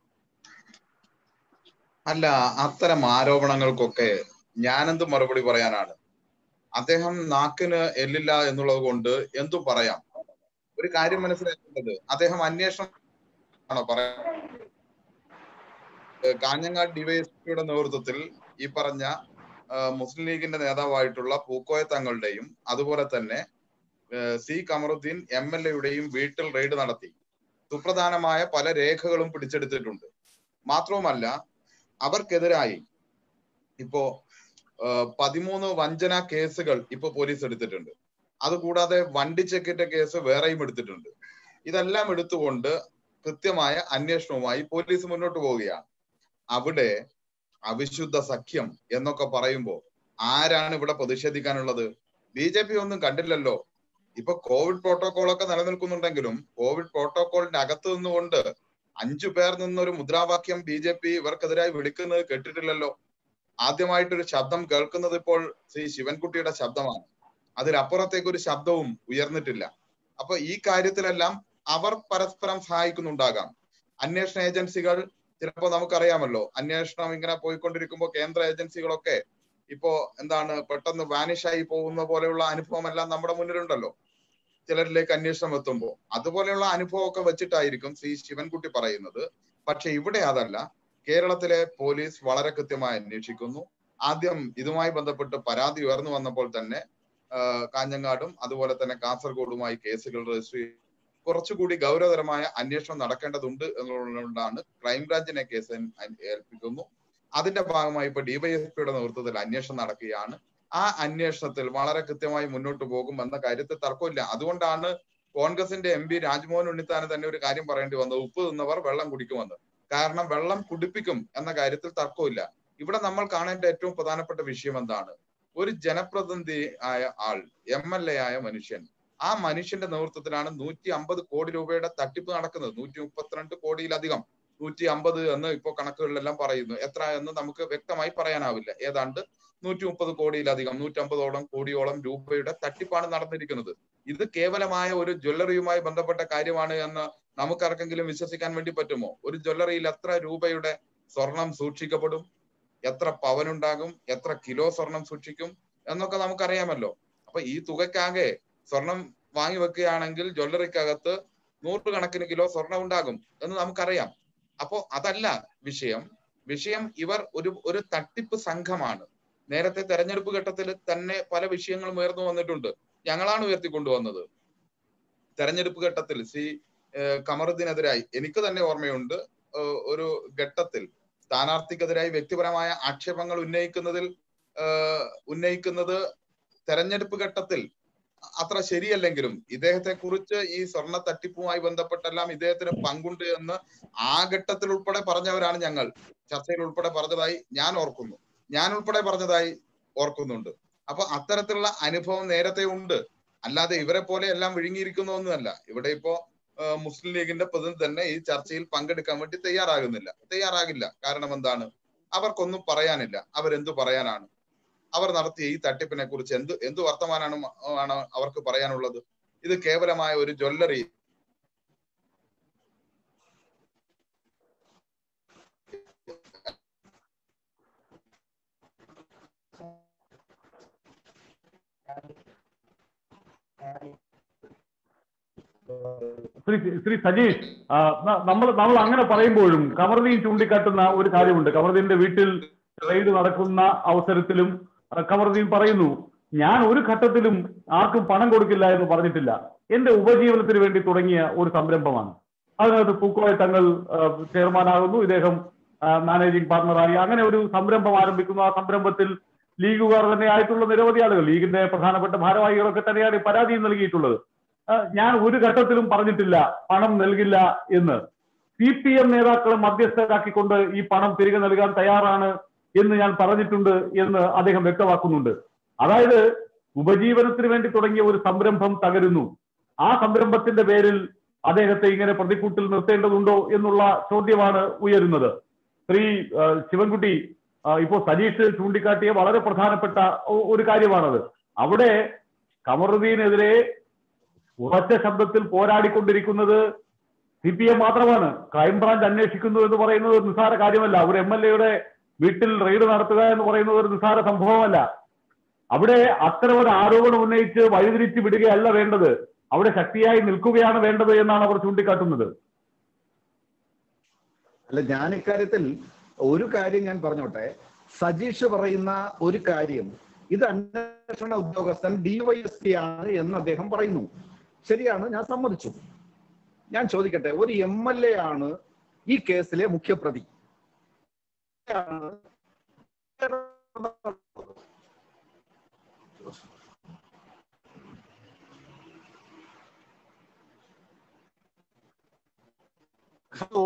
അല്ല അത്തരം ആരോപണങ്ങൾക്കൊക്കെ ഞാനെന്ത് മറുപടി പറയാനാണ് അദ്ദേഹം നാക്കിന് എല്ലില്ല എന്നുള്ളത് കൊണ്ട് എന്തു പറയാം ഒരു കാര്യം മനസ്സിലാക്കേണ്ടത് അദ്ദേഹം അന്വേഷണം ആണോ പറയാ ഏഹ് കാഞ്ഞങ്ങാട് ഡിവൈഎസ്പിയുടെ നേതൃത്വത്തിൽ ഈ പറഞ്ഞ ആ, മുസ്ലിം ലീഗിന്റെ നേതാവായിട്ടുള്ള പൂക്കോയ തങ്ങളുടെയും അതുപോലെ തന്നെ ഏഹ് സി കമറുദ്ദീൻ എം എൽ എയുടെയും വീട്ടിൽ റെയ്ഡ് നടത്തി സുപ്രധാനമായ പല രേഖകളും പിടിച്ചെടുത്തിട്ടുണ്ട് മാത്രവുമല്ല അവർക്കെതിരായി ഇപ്പോ ഏഹ് പതിമൂന്ന് വഞ്ചന കേസുകൾ ഇപ്പൊ പോലീസ് എടുത്തിട്ടുണ്ട് അതുകൂടാതെ വണ്ടി ചെക്കിന്റെ കേസ് വേറെയും എടുത്തിട്ടുണ്ട് ഇതെല്ലാം എടുത്തുകൊണ്ട് കൃത്യമായ അന്വേഷണവുമായി പോലീസ് മുന്നോട്ട് പോവുകയാണ് അവിടെ അവിശുദ്ധ സഖ്യം എന്നൊക്കെ പറയുമ്പോൾ ആരാണ് ഇവിടെ പ്രതിഷേധിക്കാനുള്ളത് ബി ജെ പി ഒന്നും കണ്ടില്ലല്ലോ ഇപ്പൊ കോവിഡ് പ്രോട്ടോകോൾ ഒക്കെ നിലനിൽക്കുന്നുണ്ടെങ്കിലും കോവിഡ് പ്രോട്ടോകോളിന്റെ അകത്ത് നിന്നുകൊണ്ട് അഞ്ചു പേർ നിന്നൊരു മുദ്രാവാക്യം ബി ജെ പി ഇവർക്കെതിരായി വിളിക്കുന്നത് കേട്ടിട്ടില്ലല്ലോ ആദ്യമായിട്ടൊരു ശബ്ദം കേൾക്കുന്നത് ഇപ്പോൾ ശ്രീ ശിവൻകുട്ടിയുടെ ശബ്ദമാണ് അതിലപ്പുറത്തേക്ക് ഒരു ശബ്ദവും ഉയർന്നിട്ടില്ല അപ്പൊ ഈ കാര്യത്തിലെല്ലാം അവർ പരസ്പരം സഹായിക്കുന്നുണ്ടാകാം അന്വേഷണ ഏജൻസികൾ ചിലപ്പോ നമുക്കറിയാമല്ലോ അന്വേഷണം ഇങ്ങനെ പോയിക്കൊണ്ടിരിക്കുമ്പോൾ കേന്ദ്ര ഏജൻസികളൊക്കെ ഇപ്പോ എന്താണ് പെട്ടെന്ന് വാനിഷായി പോകുന്ന പോലെയുള്ള അനുഭവം എല്ലാം നമ്മുടെ മുന്നിലുണ്ടല്ലോ ചിലരിലേക്ക് അന്വേഷണം എത്തുമ്പോൾ അതുപോലെയുള്ള അനുഭവമൊക്കെ വെച്ചിട്ടായിരിക്കും ശ്രീ ശിവൻകുട്ടി പറയുന്നത് പക്ഷെ ഇവിടെ അതല്ല കേരളത്തിലെ പോലീസ് വളരെ കൃത്യമായി അന്വേഷിക്കുന്നു ആദ്യം ഇതുമായി ബന്ധപ്പെട്ട് പരാതി ഉയർന്നു വന്നപ്പോൾ തന്നെ ആ, കാഞ്ഞങ്ങാടും അതുപോലെ തന്നെ കാസർഗോഡുമായി കേസുകൾ രജിസ്റ്റർ കുറച്ചുകൂടി ഗൗരവതരമായ അന്വേഷണം നടക്കേണ്ടതുണ്ട് എന്നുള്ളതുകൊണ്ടാണ് ക്രൈംബ്രാഞ്ചിനെ കേസ് അൻ- ഏൽപ്പിക്കുന്നു അതിന്റെ ഭാഗമായി ഇപ്പൊ ഡിവൈഎസ്പിയുടെ നേതൃത്വത്തിൽ അന്വേഷണം നടക്കുകയാണ് ആ അന്വേഷണത്തിൽ വളരെ കൃത്യമായി മുന്നോട്ട് പോകും എന്ന കാര്യത്തിൽ തർക്കമില്ല അതുകൊണ്ടാണ് കോൺഗ്രസിന്റെ എം പി രാജ്മോഹൻ ഉണ്ണിത്താന് തന്നെ ഒരു കാര്യം പറയേണ്ടി വന്നത് ഉപ്പ് തിന്നവർ വെള്ളം കുടിക്കുമെന്ന് കാരണം വെള്ളം കുടിപ്പിക്കും എന്ന കാര്യത്തിൽ തർക്കമില്ല ഇവിടെ നമ്മൾ കാണേണ്ട ഏറ്റവും പ്രധാനപ്പെട്ട വിഷയം എന്താണ് ഒരു ജനപ്രതിനിധി ആയ ആൾ എം എൽ എ ആയ മനുഷ്യൻ ആ മനുഷ്യന്റെ നേതൃത്വത്തിലാണ് നൂറ്റി അമ്പത് കോടി രൂപയുടെ തട്ടിപ്പ് നടക്കുന്നത് നൂറ്റി മുപ്പത്തിരണ്ട് കോടിയിലധികം നൂറ്റി അമ്പത് എന്ന് ഇപ്പോ കണക്കുകളിലെല്ലാം പറയുന്നു എത്ര എന്ന് നമുക്ക് വ്യക്തമായി പറയാനാവില്ല ഏതാണ്ട് നൂറ്റി മുപ്പത് കോടിയിലധികം നൂറ്റമ്പതോളം കോടിയോളം രൂപയുടെ തട്ടിപ്പാണ് നടന്നിരിക്കുന്നത് ഇത് കേവലമായ ഒരു ജ്വല്ലറിയുമായി ബന്ധപ്പെട്ട കാര്യമാണ് എന്ന് നമുക്കാർക്കെങ്കിലും വിശ്വസിക്കാൻ വേണ്ടി പറ്റുമോ ഒരു ജ്വല്ലറിയിൽ എത്ര രൂപയുടെ സ്വർണം സൂക്ഷിക്കപ്പെടും എത്ര പവനുണ്ടാകും എത്ര കിലോ സ്വർണം സൂക്ഷിക്കും എന്നൊക്കെ നമുക്കറിയാമല്ലോ അപ്പൊ ഈ തുകയ്ക്കാകെ സ്വർണം വാങ്ങി വെക്കുകയാണെങ്കിൽ ജ്വല്ലറിക്കകത്ത് നൂറുകണക്കിന് കിലോ സ്വർണം ഉണ്ടാകും എന്ന് നമുക്കറിയാം അപ്പോ അതല്ല വിഷയം വിഷയം ഇവർ ഒരു ഒരു തട്ടിപ്പ് സംഘമാണ് നേരത്തെ തെരഞ്ഞെടുപ്പ് ഘട്ടത്തിൽ തന്നെ പല വിഷയങ്ങളും ഉയർന്നു വന്നിട്ടുണ്ട് ഞങ്ങളാണ് ഉയർത്തിക്കൊണ്ടുവന്നത് തെരഞ്ഞെടുപ്പ് ഘട്ടത്തിൽ ശ്രീ ഏഹ് കമറുദ്ദീനെതിരായി എനിക്ക് തന്നെ ഓർമ്മയുണ്ട് ഏഹ് ഒരു ഘട്ടത്തിൽ സ്ഥാനാർത്ഥിക്കെതിരായി വ്യക്തിപരമായ ആക്ഷേപങ്ങൾ ഉന്നയിക്കുന്നതിൽ ഏഹ് ഉന്നയിക്കുന്നത് തെരഞ്ഞെടുപ്പ് ഘട്ടത്തിൽ അത്ര ശരിയല്ലെങ്കിലും ഇദ്ദേഹത്തെ കുറിച്ച് ഈ സ്വർണ്ണ തട്ടിപ്പുമായി ബന്ധപ്പെട്ടെല്ലാം ഇദ്ദേഹത്തിന് പങ്കുണ്ട് എന്ന് ആ ഘട്ടത്തിൽ ഉൾപ്പെടെ പറഞ്ഞവരാണ് ഞങ്ങൾ ചർച്ചയിൽ ഉൾപ്പെടെ പറഞ്ഞതായി ഞാൻ ഓർക്കുന്നു ഞാൻ ഉൾപ്പെടെ പറഞ്ഞതായി ഓർക്കുന്നുണ്ട് അപ്പൊ അത്തരത്തിലുള്ള അനുഭവം നേരത്തെ ഉണ്ട് അല്ലാതെ ഇവരെ പോലെ എല്ലാം വിഴുങ്ങിയിരിക്കുന്ന ഒന്നുമല്ല ഇവിടെ ഇപ്പോ ഏഹ് മുസ്ലിം ലീഗിന്റെ പ്രതിനിധി തന്നെ ഈ ചർച്ചയിൽ പങ്കെടുക്കാൻ വേണ്ടി തയ്യാറാകുന്നില്ല തയ്യാറാകില്ല കാരണം എന്താണ് അവർക്കൊന്നും പറയാനില്ല അവരെന്തു പറയാനാണ് അവർ നടത്തിയ ഈ തട്ടിപ്പിനെ കുറിച്ച് എന്ത് എന്ത് വർത്തമാനാണ് മ- ആണ് അവർക്ക് പറയാനുള്ളത് ഇത് കേവലമായ ഒരു ജ്വല്ലറി ശ്രീ ശ്രീ സജീഷ് നമ്മൾ നമ്മൾ അങ്ങനെ പറയുമ്പോഴും കമറുദ്ദീൻ ചൂണ്ടിക്കാട്ടുന്ന ഒരു കാര്യമുണ്ട് കമറുദ്ദീന്റെ വീട്ടിൽ റെയ്ഡ് നടക്കുന്ന അവസരത്തിലും ആ, കമറുദ്ദീൻ പറയുന്നു ഞാൻ ഒരു ഘട്ടത്തിലും ആർക്കും പണം കൊടുക്കില്ല എന്ന് പറഞ്ഞിട്ടില്ല എന്റെ ഉപജീവനത്തിന് വേണ്ടി തുടങ്ങിയ ഒരു സംരംഭമാണ് അതിനകത്ത് പൂക്കോയ തങ്ങൾ ആ, ചെയർമാനാകുന്നു ഇദ്ദേഹം ആ, മാനേജിംഗ് പാർട്ണറായി അങ്ങനെ ഒരു സംരംഭം ആരംഭിക്കുന്നു ആ സംരംഭത്തിൽ ലീഗുകാർ തന്നെ ആയിട്ടുള്ള നിരവധി ആളുകൾ ലീഗിന്റെ പ്രധാനപ്പെട്ട ഭാരവാഹികളൊക്കെ തന്നെയാണ് ഈ പരാതി നൽകിയിട്ടുള്ളത് ആ, ഞാൻ ഒരു ഘട്ടത്തിലും പറഞ്ഞിട്ടില്ല പണം നൽകില്ല എന്ന് സി പി എം നേതാക്കളെ മധ്യസ്ഥരാക്കിക്കൊണ്ട് ഈ പണം തിരികെ നൽകാൻ തയ്യാറാണ് എന്ന് ഞാൻ പറഞ്ഞിട്ടുണ്ട് എന്ന് അദ്ദേഹം വ്യക്തമാക്കുന്നുണ്ട് അതായത് ഉപജീവനത്തിന് വേണ്ടി തുടങ്ങിയ ഒരു സംരംഭം തകരുന്നു ആ സംരംഭത്തിന്റെ പേരിൽ അദ്ദേഹത്തെ ഇങ്ങനെ പ്രതിക്കൂട്ടിൽ നിർത്തേണ്ടതുണ്ടോ എന്നുള്ള ചോദ്യമാണ് ഉയരുന്നത് ശ്രീ ആ, ശിവൻകുട്ടി ആ, ഇപ്പോ സജീഷ് ചൂണ്ടിക്കാട്ടിയ വളരെ പ്രധാനപ്പെട്ട ഒ- ഒരു കാര്യമാണത് അവിടെ കമറുദ്ദീനെതിരെ ഉറച്ച ശബ്ദത്തിൽ പോരാടിക്കൊണ്ടിരിക്കുന്നത് സി പി എം മാത്രമാണ് ക്രൈംബ്രാഞ്ച് അന്വേഷിക്കുന്നു എന്ന് പറയുന്നത് ഒരു നിസ്സാര കാര്യമല്ല ഒരു എം എൽ എയുടെ വീട്ടിൽ റെയ്ഡ് നടത്തുക എന്ന് പറയുന്നത് ഒരു നിസ്സാര സംഭവമല്ല അവിടെ അത്തരം ഒരു ആരോപണം ഉന്നയിച്ച് വഴിതിരിച്ച് വിടുകയല്ല വേണ്ടത് അവിടെ ശക്തിയായി നിൽക്കുകയാണ് വേണ്ടത് എന്നാണ് അവർ ചൂണ്ടിക്കാട്ടുന്നത് അല്ല ഞാൻ ഇക്കാര്യത്തിൽ ഒരു കാര്യം ഞാൻ പറഞ്ഞോട്ടെ സജീഷ് പറയുന്ന ഒരു കാര്യം ഇത് അന്വേഷണ ഉദ്യോഗസ്ഥൻ ഡിവൈഎസ്പി ആണ് എന്ന് അദ്ദേഹം പറയുന്നു ശരിയാണ് ഞാൻ സമ്മതിച്ചു ഞാൻ ചോദിക്കട്ടെ ഒരു എം എൽ എ ആണ് ഈ കേസിലെ മുഖ്യപ്രതി ആണ് ഹലോ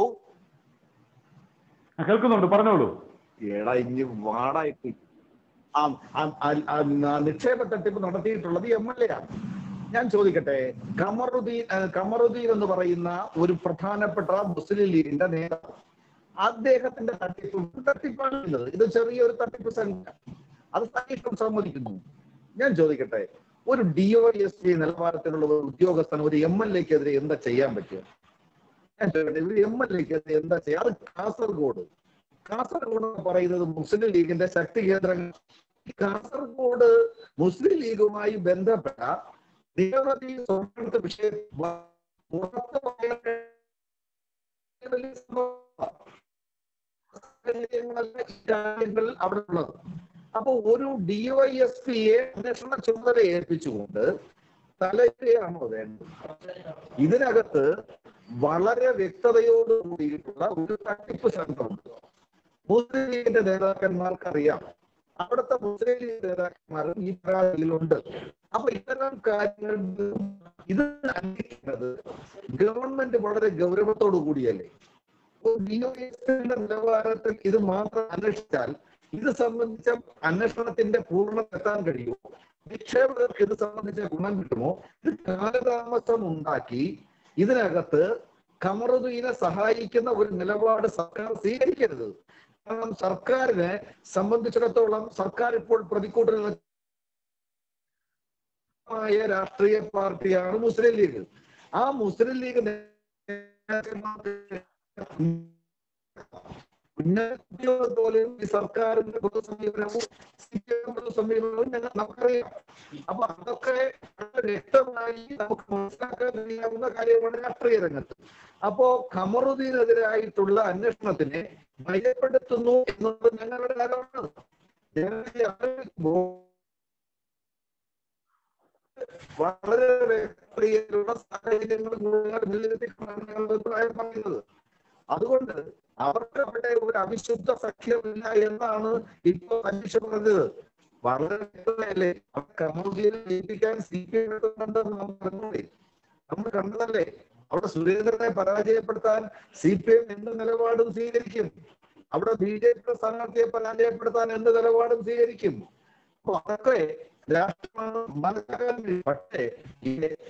ആ, കേൾക്കുന്നുണ്ട് പറഞ്ഞോളൂ എടാ ഇനി വാടായിട്ട് ആ ആ- ആ- ആ നിക്ഷേപ തട്ടിപ്പ് നടത്തിയിട്ടുള്ളത് എം എൽ എ ആണ് ഞാൻ ചോദിക്കട്ടെ കമറുദ്ദീൻ ആ, കമറുദ്ദീൻ എന്ന് പറയുന്ന ഒരു പ്രധാനപ്പെട്ട മുസ്ലിം ലീഗിന്റെ നേതാവ് അദ്ദേഹത്തിന്റെ തട്ടിപ്പ് തട്ടിപ്പാണ് ഇത്. ഇത് ചെറിയൊരു തട്ടിപ്പ് സംഘം അത് സഹിക്കും സമ്മതിക്കുന്നു ഞാൻ ചോദിക്കട്ടെ ഒരു ഡിഒഎസ്പി നിലവാരത്തിലുള്ള ഒരു ഉദ്യോഗസ്ഥൻ ഒരു എം എൽ എക്കെതിരെ എന്താ ചെയ്യാൻ പറ്റുക ഞാൻ ചോദിക്കട്ടെ ഒരു എം എൽ എക്കെതിരെ എന്താ ചെയ്യുക അത് കാസർഗോഡ് കാസർഗോഡ് എന്ന് പറയുന്നത് മുസ്ലിം ലീഗിന്റെ ശക്തി കേന്ദ്രങ്ങൾ ഈ കാസർഗോഡ് മുസ്ലിം ലീഗുമായി ബന്ധപ്പെട്ട നിരവധി സ്വർണ്ണ വിഷയം വ- പുറത്ത് പറയേണ്ട വലിയ സംഭവമാണ്. കാര്യങ്ങളല്ല ഈ കാര്യങ്ങൾ അവിടെ ഉള്ളത് അപ്പൊ ഒരു ഡിവൈഎസ്പിയെ അന്വേഷണ ചുമതല ഏൽപ്പിച്ചുകൊണ്ട് തലയിലാണോ വേണ്ടത് ഇതിനകത്ത് വളരെ വ്യക്തതയോട് കൂടിയിട്ടുള്ള ഒരു തട്ടിപ്പ് ശ്രമമുണ്ട് മുസ്ലിം ലീഗിന്റെ നേതാക്കന്മാർക്കറിയാം അവിടുത്തെ മുസ്ലിം ലീഗ് നേതാക്കന്മാരും ഈ പരാതിയിലുണ്ട് അപ്പൊ ഇത്തരം കാര്യങ്ങൾ ഇത് അന്വേഷിക്കുന്നത് ഗവൺമെന്റ് വളരെ ഗൗരവത്തോടു കൂടിയല്ലേ ഡിഒഎസിന്റെ നിലവാരത്തിൽ ഇത് മാത്രം അന്വേഷിച്ചാൽ ഇത് സംബന്ധിച്ച അന്വേഷണത്തിന്റെ പൂർണ്ണത എത്താൻ കഴിയുമോ നിക്ഷേപകർക്ക് ഇത് സംബന്ധിച്ച ഗുണം കിട്ടുമോ ഇത് കാലതാമസം ഉണ്ടാക്കി ഇതിനകത്ത് കമറുദ്ദീനെ സഹായിക്കുന്ന ഒരു നിലപാട് സർക്കാർ സ്വീകരിക്കരുത് കാരണം സർക്കാരിനെ സംബന്ധിച്ചിടത്തോളം സർക്കാർ ഇപ്പോൾ പ്രതിക്കൂട്ടിൽ ായ രാഷ്ട്രീയ പാർട്ടിയാണ് മുസ്ലിം ലീഗ് ആ മുസ്ലിം ലീഗ് ഉന്നത പോലും ഈ സർക്കാരിന്റെ പൊതു സമീപനവും സി പി എം പൊതു സമീപനവും ഞങ്ങൾ നമുക്കറിയാം അപ്പൊ അതൊക്കെ വളരെ വ്യക്തമായി നമുക്ക് മനസ്സിലാക്കാൻ കഴിയാവുന്ന കാര്യമാണ് രാഷ്ട്രീയ രംഗത്ത് അപ്പോ ഖമറുദ്ദീനെതിരായിട്ടുള്ള അന്വേഷണത്തിനെ ഭയപ്പെടുത്തുന്നു എന്നുള്ളത് ഞങ്ങളുടെ ആരോപണമാണ് ഞങ്ങൾ ആലോചിക്കുമ്പോൾ വളരെ വ്യക്തിയുള്ള സാഹചര്യങ്ങൾ മുഴുവൻ വിലയിരുത്തിക്കൊണ്ടാണ് ഞങ്ങൾ അഭിപ്രായം പറയുന്നത് അതുകൊണ്ട് അവർക്ക് അവിടെ ഒരു അവിശുദ്ധ സഖ്യമില്ല എന്നാണ് ഇപ്പോൾ അന്വേഷ പറഞ്ഞത് വളരെ വ്യക്തമല്ലേ കമറുദ്ദീനെ ജയിപ്പിക്കാൻ സി പി എം എടുക്കുന്നുണ്ടെന്ന് നമ്മൾ കണ്ടതേ നമ്മൾ കണ്ടതല്ലേ അവിടെ സുരേന്ദ്രനെ പരാജയപ്പെടുത്താൻ സി പി എം എന്ത് നിലപാടും സ്വീകരിക്കും അവിടെ ബി ജെ പി സ്ഥാനാർത്ഥിയെ പരാജയപ്പെടുത്താൻ എന്ത് നിലപാടും സ്വീകരിക്കും അപ്പൊ അതൊക്കെ രാഷ്ട്രീയമാണ് മനസ്സിലാക്കാൻ കഴിയും. പക്ഷേ ഈ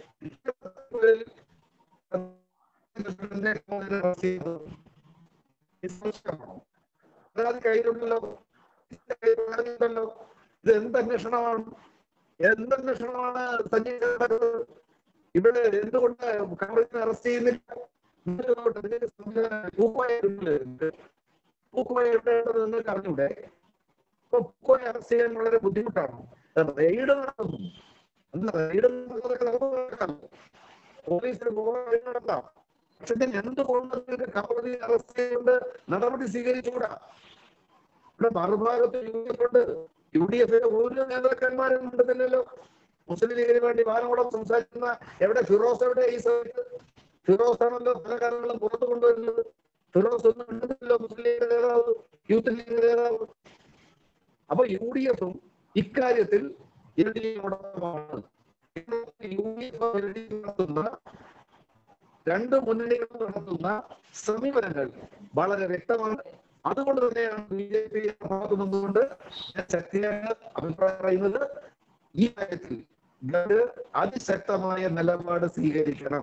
പരാതി കയ്യിലുണ്ടല്ലോ ഇതിന്റെ കയ്യിലുണ്ടല്ലോ ഇത് എന്ത് അന്വേഷണമാണ് എന്ത് അന്വേഷണമാണ് സഞ്ജയ് നടക്കുന്നത്? ഇവിടെ എന്തുകൊണ്ട് കോൺഗ്രസിനെ അറസ്റ്റ് ചെയ്യുന്നില്ല എന്തുകൊണ്ട് ഇതിന്റെ സംവിധാനം പൂക്കോയ പൂക്കോയ എവിടെയുണ്ടെന്ന് നിങ്ങൾക്ക് അറിഞ്ഞൂടെ ഇപ്പൊ പൂക്കോയെ അറസ്റ്റ് ചെയ്യാൻ വളരെ ബുദ്ധിമുട്ടാണ് റെയ്ഡ് നടത്തുന്നു എന്താ റെയ്ഡ് നടത്തുന്നതൊക്കെ നമുക്ക് നടക്കാം പോലീസിന് പോകാൻ നടത്താം പക്ഷെ ഇതിന് എന്തുകൊണ്ട് നിങ്ങൾക്ക് കോടതി അറസ്റ്റ് ചെയ്തുകൊണ്ട് നടപടി സ്വീകരിച്ചുകൂടാ ഇവിടെ മറുഭാഗത്ത് യു ഡി എഫ് ഉണ്ട് യു ഡി എഫിന്റെ ഒരു നേതാക്കന്മാരും ഉണ്ടെന്നില്ലല്ലോ മുസ്ലിം ലീഗിന് വേണ്ടി വാനോളം സംസാരിക്കുന്ന എവിടെ ഫിറോസ് എവിടെ ഈ സമയത്ത് ഫിറോസ് ആണല്ലോ പല കാര്യങ്ങളും പുറത്തു കൊണ്ടുവരുന്നത് ഫിറോസ് ഒന്നും ഉണ്ടെന്നില്ലല്ലോ മുസ്ലിം ലീഗിന്റെ നേതാവ് യൂത്ത് ലീഗിന്റെ നേതാവ് അപ്പൊ യു ഡി എഫും ഇക്കാര്യത്തിൽ എൽ ഡി എഫോടൊപ്പമാണ് U D F L D F നടത്തുന്ന രണ്ട് മുന്നണികളും നടത്തുന്ന സമീപനങ്ങൾ വളരെ വ്യക്തമാണ് അതുകൊണ്ട് തന്നെയാണ് ബി ജെ പി ഭാഗത്തു നിന്നുകൊണ്ട് ഞാൻ ശക്തിയായ അഭിപ്രായം പറയുന്നത് ഈ കാര്യത്തിൽ ഗവൺമെന്റ് അതിശക്തമായ നിലപാട് സ്വീകരിക്കണം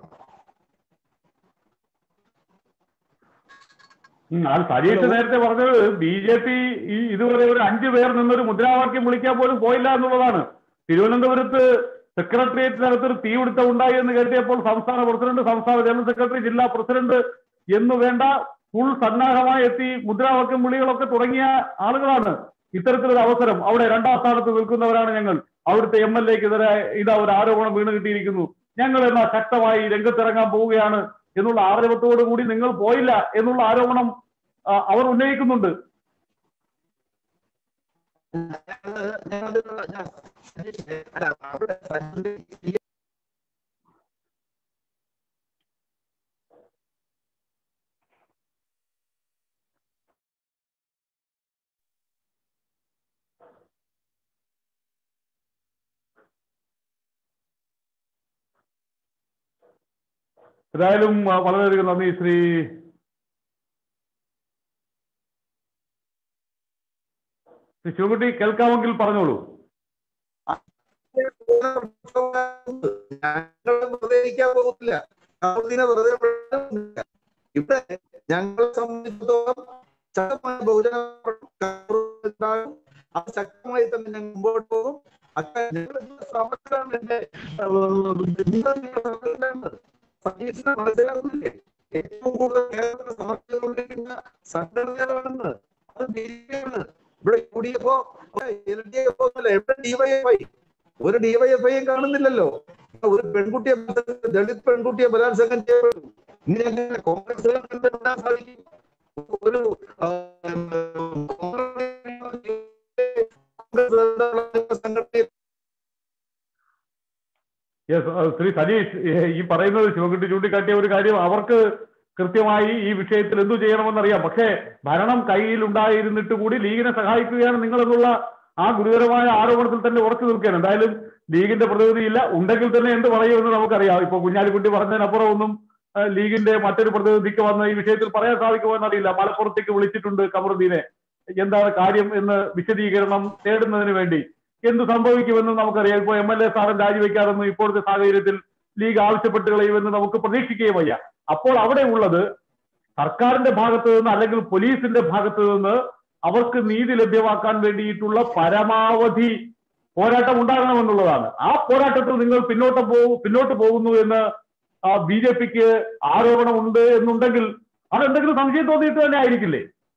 ഉം, അത് സതീഷ് നേരത്തെ പറഞ്ഞത് ബി ജെ പി ഈ ഇതുവരെ ഒരു അഞ്ചു പേർ നിന്നൊരു മുദ്രാവാക്യം വിളിക്കാൻ പോലും പോയില്ല എന്നുള്ളതാണ് തിരുവനന്തപുരത്ത് സെക്രട്ടേറിയറ്റിനകത്ത് ഒരു തീപിടുത്തം ഉണ്ടായി എന്ന് കേട്ടിയപ്പോൾ സംസ്ഥാന പ്രസിഡന്റ് സംസ്ഥാന ജനറൽ സെക്രട്ടറി ജില്ലാ പ്രസിഡന്റ് എന്ന് വേണ്ട ഫുൾ സന്നാഹമായി എത്തി മുദ്രാവാക്യം വിളികളൊക്കെ തുടങ്ങിയ ആളുകളാണ് ഇത്തരത്തിലൊരു അവസരം അവിടെ രണ്ടാം സ്ഥാനത്ത് നിൽക്കുന്നവരാണ് ഞങ്ങൾ അവിടുത്തെ എം എൽ എക്കെതിരെ ഇതാ ഒരു ആരോപണം വീണ് കിട്ടിയിരിക്കുന്നു ഞങ്ങൾ എന്നാ ശക്തമായി രംഗത്തിറങ്ങാൻ പോവുകയാണ് എന്നുള്ള ആരോപണത്തോടു കൂടി നിങ്ങൾ പോയില്ല എന്നുള്ള ആരോപണം ആ, അവർ ഉന്നയിക്കുന്നുണ്ട് ഞാനത് ഞാൻ അല്ല അവിടെ സഞ്ജയ് ഏതായാലും ആ, വളരെയധികം നന്ദി ശ്രീ ശ്രീ ശിവകുട്ടി കേൾക്കാമെങ്കിൽ പറഞ്ഞോളൂ ഞങ്ങൾ വെറുതെ ഇരിക്കാൻ പോകത്തില്ല കമറുദ്ദീനെ വെറുതെ വിടാനില്ല. ഇവിടെ ഞങ്ങളെ സംബന്ധിച്ചിടത്തോളം ശക്തമായ ബഹുജന ഉണ്ടാകും അത് ശക്തമായി തന്നെ ഞങ്ങൾ മുമ്പോട്ട് പോകും അക്കാ- ഞങ്ങൾ ഇതിന്റെ ശ്രമത്തിലാണ് എന്റെ സതീശിനെ മനസ്സിലാകുന്നില്ലേ ഏറ്റവും കൂടുതൽ കേരളത്തിൽ സമർപ്പിച്ചുകൊണ്ടിരിക്കുന്ന സംഘടനകളാണെന്ന് അത് ബി ജെ പി ആണ് ഇവിടെ യു ഡി എഫോ എൽ ഡി എഫോ ഒന്നുമല്ല എവിടെ ഡിവൈഎഫ്ഐ ഒരു ഡിവൈഎഫ്ഐയും കാണുന്നില്ലല്ലോ ഒരു പെൺകുട്ടിയെ ദളിത് പെൺകുട്ടിയെ ബലാത്സംഗം ചെയ്യപ്പെടും ഇനി അങ്ങനെ കോൺഗ്രസ് കണ്ടെത്താൻ സാധിക്കും ഒരു ആ, കോൺഗ്രസ് സംഘടനയെ യെസ് ഏഹ്, ശ്രീ സതീഷ് ഏഹ്, ഈ പറയുന്നത് ശിവൻകുട്ടി ചൂണ്ടിക്കാട്ടിയ ഒരു കാര്യം അവർക്ക് കൃത്യമായി ഈ വിഷയത്തിൽ എന്തു ചെയ്യണമെന്നറിയാം പക്ഷേ ഭരണം കയ്യിൽ ഉണ്ടായിരുന്നിട്ട് കൂടി ലീഗിനെ സഹായിക്കുകയാണ് നിങ്ങൾ എന്നുള്ള ആ ഗുരുതരമായ ആരോപണത്തിൽ തന്നെ ഉറച്ചു നിൽക്കുകയാണ് എന്തായാലും ലീഗിന്റെ പ്രതിനിധിയില്ല ഉണ്ടെങ്കിൽ തന്നെ എന്ത് പറയുമെന്ന് നമുക്കറിയാം ഇപ്പൊ കുഞ്ഞാലിക്കുട്ടി പറഞ്ഞതിനപ്പുറം ഒന്നും ആ, ലീഗിന്റെ മറ്റൊരു പ്രതിനിധിക്ക് വന്ന് ഈ വിഷയത്തിൽ പറയാൻ സാധിക്കുമോ എന്നറിയില്ല മലപ്പുറത്തേക്ക് വിളിച്ചിട്ടുണ്ട് കമറുദ്ദീനെ എന്താണ് കാര്യം എന്ന് വിശദീകരണം തേടുന്നതിന് വേണ്ടി എന്ത് സംഭവിക്കുമെന്ന് നമുക്കറിയാം ഇപ്പോൾ എം എൽ എ സ്ഥാനം രാജിവെക്കാതെന്ന് ഇപ്പോഴത്തെ സാഹചര്യത്തിൽ ലീഗ് ആവശ്യപ്പെട്ട് കളയുമെന്ന് നമുക്ക് പ്രതീക്ഷിക്കുകയും വയ്യ അപ്പോൾ അവിടെ ഉള്ളത് സർക്കാരിന്റെ ഭാഗത്ത് നിന്ന് അല്ലെങ്കിൽ പോലീസിന്റെ ഭാഗത്ത് നിന്ന് അവർക്ക് നീതി ലഭ്യമാക്കാൻ വേണ്ടിയിട്ടുള്ള പരമാവധി പോരാട്ടം ഉണ്ടാകണമെന്നുള്ളതാണ് ആ പോരാട്ടത്തിൽ നിങ്ങൾ പിന്നോട്ട് പോകും പിന്നോട്ട് പോകുന്നു എന്ന് ബി ജെ പിക്ക് ആരോപണമുണ്ട് എന്നുണ്ടെങ്കിൽ അതെന്തെങ്കിലും സംശയം തോന്നിയിട്ട് തന്നെ ആയിരിക്കില്ലേ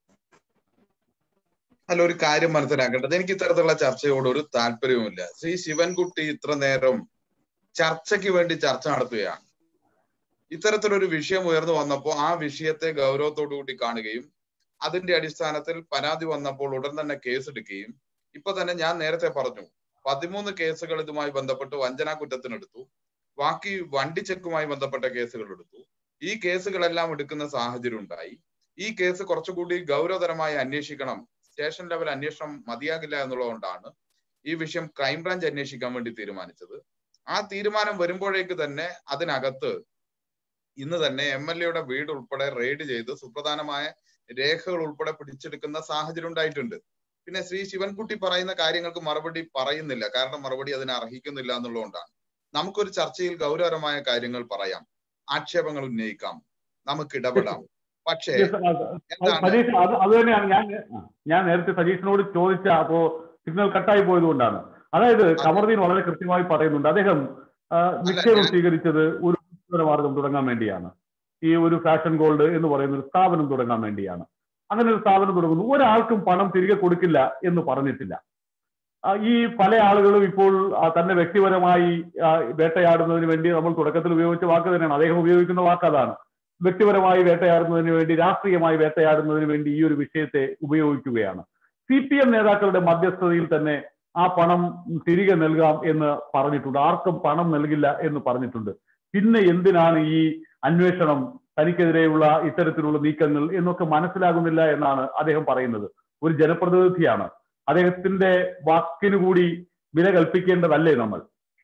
അല്ല ഒരു കാര്യം മനസ്സിലാക്കേണ്ടത് എനിക്ക് ഇത്തരത്തിലുള്ള ചർച്ചയോട് ഒരു താല്പര്യവുമില്ല ശ്രീ ശിവൻകുട്ടി ഇത്ര നേരം ചർച്ചയ്ക്ക് വേണ്ടി ചർച്ച നടത്തുകയാണ് ഇത്തരത്തിലൊരു വിഷയം ഉയർന്നു വന്നപ്പോൾ ആ വിഷയത്തെ ഗൗരവത്തോടു കൂടി കാണുകയും അതിന്റെ അടിസ്ഥാനത്തിൽ പരാതി വന്നപ്പോൾ ഉടൻ തന്നെ കേസെടുക്കുകയും ഇപ്പൊ തന്നെ ഞാൻ നേരത്തെ പറഞ്ഞു പതിമൂന്ന് കേസുകൾ ഇതുമായി ബന്ധപ്പെട്ട് വഞ്ചനാ കുറ്റത്തിനെടുത്തു ബാക്കി വണ്ടി ചെക്കുമായി ബന്ധപ്പെട്ട കേസുകൾ എടുത്തു ഈ കേസുകളെല്ലാം എടുക്കുന്ന സാഹചര്യം ഉണ്ടായി ഈ കേസ് കുറച്ചുകൂടി ഗൗരവതരമായി അന്വേഷിക്കണം സ്റ്റേഷൻ ലെവൽ അന്വേഷണം മതിയാകില്ല എന്നുള്ളതുകൊണ്ടാണ് ഈ വിഷയം ക്രൈംബ്രാഞ്ച് അന്വേഷിക്കാൻ വേണ്ടി തീരുമാനിച്ചത് ആ തീരുമാനം വരുമ്പോഴേക്ക് തന്നെ അതിനകത്ത് ഇന്ന് തന്നെ എം എൽ എയുടെ വീട് ഉൾപ്പെടെ റെയ്ഡ് ചെയ്ത് സുപ്രധാനമായ രേഖകൾ ഉൾപ്പെടെ പിടിച്ചെടുക്കുന്ന സാഹചര്യം ഉണ്ടായിട്ടുണ്ട് പിന്നെ ശ്രീ ശിവൻകുട്ടി പറയുന്ന കാര്യങ്ങൾക്ക് മറുപടി പറയുന്നില്ല കാരണം മറുപടി അതിനെ അർഹിക്കുന്നില്ല എന്നുള്ളതുകൊണ്ടാണ് നമുക്കൊരു ചർച്ചയിൽ ഗൗരവകരമായ കാര്യങ്ങൾ പറയാം ആക്ഷേപങ്ങൾ ഉന്നയിക്കാം നമുക്ക് ഇടപെടാം പക്ഷേ എന്താണ് സതീഷ് അത് അത് തന്നെയാണ് ഞാൻ ഞാൻ നേരത്തെ സതീഷിനോട് ചോദിച്ച അപ്പോ സിഗ്നൽ കട്ടായി പോയത് കൊണ്ടാണ് അതായത് കമറുദ്ദീൻ വളരെ കൃത്യമായി പറയുന്നുണ്ട് അദ്ദേഹം ആ, നിക്ഷേപം ഞാൻ- സ്വീകരിച്ചത് ഒരു ഉപജീവന മാർഗം തുടങ്ങാൻ വേണ്ടിയാണ് ഈ ഒരു ഫാഷൻ ഗോൾഡ് എന്ന് പറയുന്ന ഒരു സ്ഥാപനം തുടങ്ങാൻ വേണ്ടിയാണ് അങ്ങനെ ഒരു സ്ഥാപനം തുടങ്ങുന്നു ഒരാൾക്കും പണം തിരികെ കൊടുക്കില്ല എന്ന് പറഞ്ഞിട്ടില്ല ആ, ഈ പല ആളുകളും ഇപ്പോൾ ആ, തന്നെ വ്യക്തിപരമായി ആ, വേട്ടയാടുന്നതിന് വേണ്ടി നമ്മൾ തുടക്കത്തിൽ ഉപയോഗിച്ച വാക്ക് തന്നെയാണ് അദ്ദേഹം ഉപയോഗിക്കുന്ന വാക്ക് അതാണ് വ്യക്തിപരമായി വേട്ടയാടുന്നതിന് വേണ്ടി രാഷ്ട്രീയമായി വേട്ടയാടുന്നതിന് വേണ്ടി ഈ ഒരു വിഷയത്തെ ഉപയോഗിക്കുകയാണ് സി പി എം നേതാക്കളുടെ മധ്യസ്ഥതയിൽ തന്നെ ആ പണം തിരികെ നൽകാം എന്ന് പറഞ്ഞിട്ടുണ്ട് ആർക്കും പണം നൽകില്ല എന്ന് പറഞ്ഞിട്ടുണ്ട് പിന്നെ എന്തിനാണ് ഈ അന്വേഷണം തനിക്കെതിരെയുള്ള ഇത്തരത്തിലുള്ള നീക്കങ്ങൾ എന്നൊക്കെ മനസ്സിലാകുന്നില്ല എന്നാണ് അദ്ദേഹം പറയുന്നത് ഒരു ജനപ്രതിനിധിയാണ് അദ്ദേഹത്തിന്റെ വാക്കിനു കൂടി വില കൽപ്പിക്കേണ്ടതല്ലേ നമ്മൾ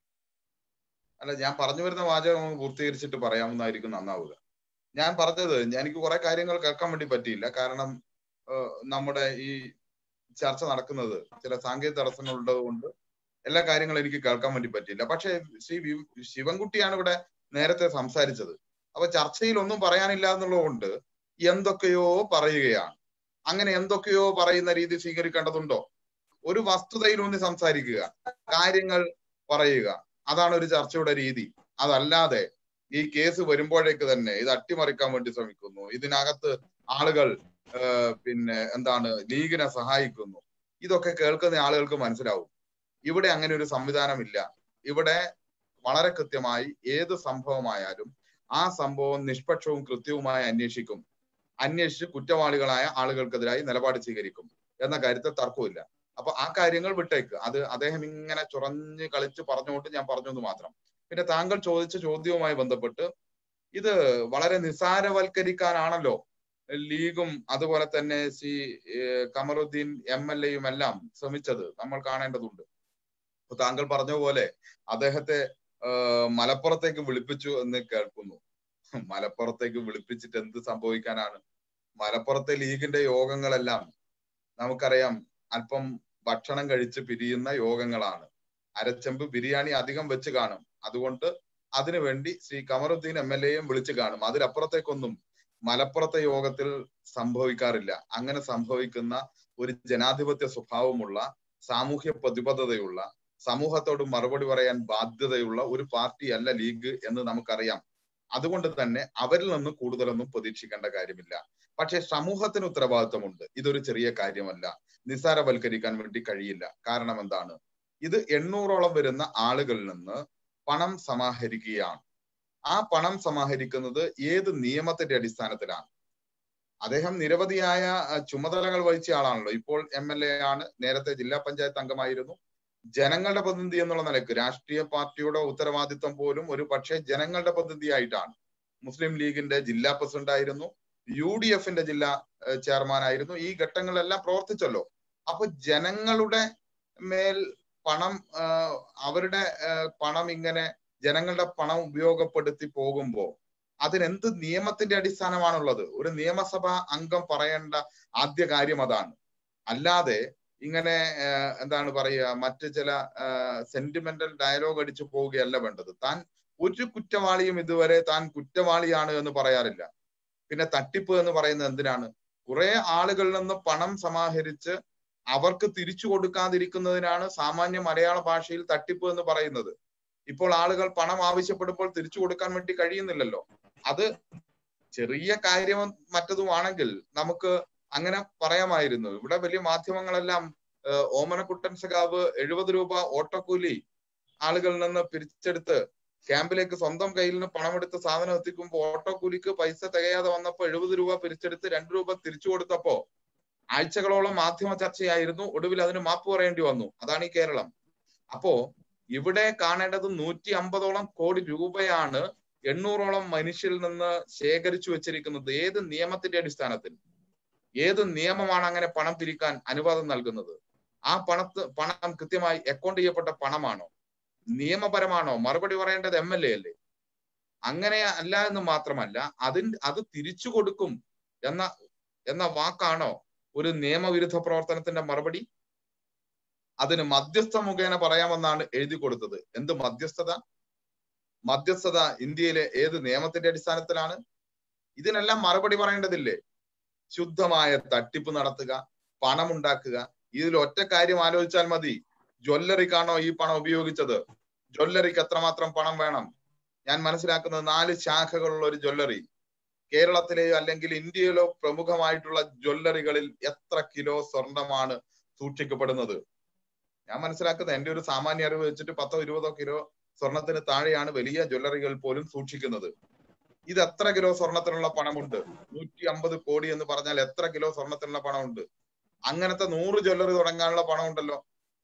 അല്ല ഞാൻ പറഞ്ഞു വരുന്ന വാചകം ഒന്ന് പൂർത്തീകരിച്ചിട്ട് പറയാവുന്നതായിരിക്കും നന്നാവുക ഞാൻ പറഞ്ഞത് എനിക്ക് കുറെ കാര്യങ്ങൾ കേൾക്കാൻ വേണ്ടി പറ്റിയില്ല കാരണം ഏഹ്, നമ്മുടെ ഈ ചർച്ച നടക്കുന്നത് ചില സാങ്കേതിക തടസ്സങ്ങൾ ഉള്ളത് കൊണ്ട് എല്ലാ കാര്യങ്ങളും എനിക്ക് കേൾക്കാൻ വേണ്ടി പറ്റിയില്ല പക്ഷേ ശ്രീ വി- ശിവൻകുട്ടിയാണ് ഇവിടെ നേരത്തെ സംസാരിച്ചത് അപ്പൊ ചർച്ചയിൽ ഒന്നും പറയാനില്ല എന്നുള്ളതുകൊണ്ട് എന്തൊക്കെയോ പറയുകയാണ് അങ്ങനെ എന്തൊക്കെയോ പറയുന്ന രീതി സ്വീകരിക്കേണ്ടതുണ്ടോ ഒരു വസ്തുതയിലൂന്നി സംസാരിക്കുക കാര്യങ്ങൾ പറയുക അതാണ് ഒരു ചർച്ചയുടെ രീതി അതല്ലാതെ ഈ കേസ് വരുമ്പോഴേക്ക് തന്നെ ഇത് അട്ടിമറിക്കാൻ വേണ്ടി ശ്രമിക്കുന്നു ഇതിനകത്ത് ആളുകൾ ഏഹ്, പിന്നെ എന്താണ് ലീഗിനെ സഹായിക്കുന്നു ഇതൊക്കെ കേൾക്കുന്ന ആളുകൾക്ക് മനസ്സിലാവും ഇവിടെ അങ്ങനെ ഒരു സംവിധാനമില്ല ഇവിടെ വളരെ കൃത്യമായി ഏത് സംഭവമായാലും ആ സംഭവം നിഷ്പക്ഷവും കൃത്യവുമായി അന്വേഷിക്കും അന്വേഷിച്ച് കുറ്റവാളികളായ ആളുകൾക്കെതിരായി നിലപാട് സ്വീകരിക്കും എന്ന കാര്യത്തിൽ തർക്കമില്ല അപ്പൊ ആ കാര്യങ്ങൾ വിട്ടേക്ക് അത് അദ്ദേഹം ഇങ്ങനെ ചുറഞ്ഞ് കളിച്ച് പറഞ്ഞുകൊണ്ട് ഞാൻ പറഞ്ഞു എന്ന് മാത്രം പിന്നെ താങ്കൾ ചോദിച്ച ചോദ്യവുമായി ബന്ധപ്പെട്ട് ഇത് വളരെ നിസാരവൽക്കരിക്കാനാണല്ലോ ലീഗും അതുപോലെ തന്നെ ശ്രീ ഏഹ്, കമറുദ്ദീൻ എം എൽ എയും എല്ലാം ശ്രമിച്ചത് നമ്മൾ കാണേണ്ടതുണ്ട് അപ്പൊ താങ്കൾ പറഞ്ഞ പോലെ അദ്ദേഹത്തെ ഏഹ്, മലപ്പുറത്തേക്ക് വിളിപ്പിച്ചു എന്ന് കേൾക്കുന്നു മലപ്പുറത്തേക്ക് വിളിപ്പിച്ചിട്ട് എന്ത് സംഭവിക്കാനാണ് മലപ്പുറത്തെ ലീഗിന്റെ യോഗങ്ങളെല്ലാം നമുക്കറിയാം അല്പം ഭക്ഷണം കഴിച്ച് പിരിയുന്ന യോഗങ്ങളാണ് അരച്ചെമ്പ് ബിരിയാണി അധികം വെച്ച് കാണും അതുകൊണ്ട് അതിനുവേണ്ടി ശ്രീ കമറുദ്ദീൻ എം എൽ എയും വിളിച്ചു കാണും അതിലപ്പുറത്തേക്കൊന്നും മലപ്പുറത്തെ യോഗത്തിൽ സംഭവിക്കാറില്ല അങ്ങനെ സംഭവിക്കുന്ന ഒരു ജനാധിപത്യ സ്വഭാവമുള്ള സാമൂഹ്യ പ്രതിബദ്ധതയുള്ള സമൂഹത്തോട് മറുപടി പറയാൻ ബാധ്യതയുള്ള ഒരു പാർട്ടിയല്ല ലീഗ് എന്ന് നമുക്കറിയാം അതുകൊണ്ട് തന്നെ അവരിൽ നിന്ന് കൂടുതലൊന്നും പ്രതീക്ഷിക്കേണ്ട കാര്യമില്ല പക്ഷേ സമൂഹത്തിന് ഉത്തരവാദിത്വമുണ്ട് ഇതൊരു ചെറിയ കാര്യമല്ല നിസ്സാരവൽക്കരിക്കാൻ വേണ്ടി കഴിയില്ല കാരണം എന്താണ് ഇത് എണ്ണൂറോളം വരുന്ന ആളുകളിൽ നിന്ന് പണം സമാഹരിക്കുകയാണ് ആ പണം സമാഹരിക്കുന്നത് ഏത് നിയമത്തിന്റെ അടിസ്ഥാനത്തിലാണ് അദ്ദേഹം നിരവധിയായ അഹ്, ചുമതലകൾ വഹിച്ച ആളാണല്ലോ ഇപ്പോൾ എം എൽ എ ആണ് നേരത്തെ ജില്ലാ പഞ്ചായത്ത് അംഗമായിരുന്നു ജനങ്ങളുടെ പ്രതിനിധി എന്നുള്ള നിലക്ക് രാഷ്ട്രീയ പാർട്ടിയുടെ ഉത്തരവാദിത്വം പോലും ഒരു പക്ഷേ ജനങ്ങളുടെ പ്രതിനിധിയായിട്ടാണ് മുസ്ലിം ലീഗിന്റെ ജില്ലാ പ്രസിഡന്റ് ആയിരുന്നു യു ഡി എഫിന്റെ ജില്ലാ ചെയർമാൻ ആയിരുന്നു ഈ ഘട്ടങ്ങളിലെല്ലാം പ്രവർത്തിച്ചല്ലോ അപ്പൊ ജനങ്ങളുടെ മേൽ പണം അവരുടെ പണം ഇങ്ങനെ ജനങ്ങളുടെ പണം ഉപയോഗപ്പെടുത്തി പോകുമ്പോ അതിനെന്ത് നിയമത്തിന്റെ അടിസ്ഥാനമാണുള്ളത് ഒരു നിയമസഭാ അംഗം പറയേണ്ട ആദ്യ കാര്യം അതാണ് അല്ലാതെ ഇങ്ങനെ എന്താണ് പറയുക മറ്റ് ചില സെന്റിമെന്റൽ ഡയലോഗ് അടിച്ചു പോവുകയല്ല വേണ്ടത് താൻ ഒരു കുറ്റവാളിയും ഇതുവരെ താൻ കുറ്റവാളിയാണ് എന്ന് പറയാറില്ല പിന്നെ തട്ടിപ്പ് എന്ന് പറയുന്നത് എന്തിനാണ് കുറെ ആളുകളിൽ നിന്ന് പണം സമാഹരിച്ച് അവർക്ക് തിരിച്ചു കൊടുക്കാതിരിക്കുന്നതിനാണ് സാമാന്യ മലയാള ഭാഷയിൽ തട്ടിപ്പ് എന്ന് പറയുന്നത് ഇപ്പോൾ ആളുകൾ പണം ആവശ്യപ്പെടുമ്പോൾ തിരിച്ചു കൊടുക്കാൻ വേണ്ടി കഴിയുന്നില്ലല്ലോ അത് ചെറിയ കാര്യവും മറ്റതുമാണെങ്കിൽ നമുക്ക് അങ്ങനെ പറയാമായിരുന്നു ഇവിടെ വലിയ മാധ്യമങ്ങളെല്ലാം ഓമനക്കുട്ടൻ സഖാവ് എഴുപത് രൂപ ഓട്ടോക്കൂലി ആളുകളിൽ നിന്ന് പിരിച്ചെടുത്ത് ക്യാമ്പിലേക്ക് സ്വന്തം കയ്യിൽ നിന്ന് പണമെടുത്ത് സാധനം എത്തിക്കുമ്പോൾ ഓട്ടോക്കൂലിക്ക് പൈസ തികയാതെ വന്നപ്പോ എഴുപത് രൂപ പിരിച്ചെടുത്ത് രണ്ടു രൂപ തിരിച്ചു കൊടുത്തപ്പോ ആഴ്ചകളോളം മാധ്യമ ചർച്ചയായിരുന്നു ഒടുവിൽ അതിന് മാപ്പ് പറയേണ്ടി വന്നു അതാണ് ഈ കേരളം അപ്പോ ഇവിടെ കാണേണ്ടത് നൂറ്റി അമ്പതോളം കോടി രൂപയാണ് എണ്ണൂറോളം മനുഷ്യരിൽ നിന്ന് ശേഖരിച്ചു വെച്ചിരിക്കുന്നത് ഏത് നിയമത്തിന്റെ അടിസ്ഥാനത്തിൽ ഏത് നിയമമാണ് അങ്ങനെ പണം പിരിക്കാൻ അനുവാദം നൽകുന്നത് ആ പണത്ത് പണം കൃത്യമായി അക്കൗണ്ട് ചെയ്യപ്പെട്ട പണമാണോ നിയമപരമാണോ മറുപടി പറയേണ്ടത് എം എൽ എ അല്ലേ അങ്ങനെ അല്ല എന്ന് മാത്രമല്ല അതിന് അത് തിരിച്ചു കൊടുക്കും എന്ന എന്ന വാക്കാണോ ഒരു നിയമവിരുദ്ധ പ്രവർത്തനത്തിന്റെ മറുപടി അതിന് മധ്യസ്ഥ മുഖേന പറയാമെന്നാണ് എഴുതി കൊടുത്തത് എന്ത് മധ്യസ്ഥത മധ്യസ്ഥത ഇന്ത്യയിലെ ഏത് നിയമത്തിന്റെ അടിസ്ഥാനത്തിലാണ് ഇതിനെല്ലാം മറുപടി പറയേണ്ടതില്ലേ ശുദ്ധമായ തട്ടിപ്പ് നടത്തുക പണം ഉണ്ടാക്കുക ഇതിൽ ഒറ്റ കാര്യം ആലോചിച്ചാൽ മതി ജ്വല്ലറിക്കാണോ ഈ പണം ഉപയോഗിച്ചത് ജ്വല്ലറിക്ക് എത്രമാത്രം പണം വേണം ഞാൻ മനസ്സിലാക്കുന്നത് നാല് ശാഖകളുള്ള ഒരു ജ്വല്ലറി കേരളത്തിലെയോ അല്ലെങ്കിൽ ഇന്ത്യയിലോ പ്രമുഖമായിട്ടുള്ള ജ്വല്ലറികളിൽ എത്ര കിലോ സ്വർണമാണ് സൂക്ഷിക്കപ്പെടുന്നത് ഞാൻ മനസ്സിലാക്കുന്നത് എന്റെ ഒരു സാമാന്യ അറിവ് വെച്ചിട്ട് പത്തോ ഇരുപതോ കിലോ സ്വർണത്തിന് താഴെയാണ് വലിയ ജ്വല്ലറികൾ പോലും സൂക്ഷിക്കുന്നത് ഇത് എത്ര കിലോ സ്വർണത്തിനുള്ള പണമുണ്ട് നൂറ്റി അമ്പത് കോടി എന്ന് പറഞ്ഞാൽ എത്ര കിലോ സ്വർണത്തിനുള്ള പണമുണ്ട് അങ്ങനത്തെ നൂറ് ജ്വല്ലറി തുടങ്ങാനുള്ള പണം ഉണ്ടല്ലോ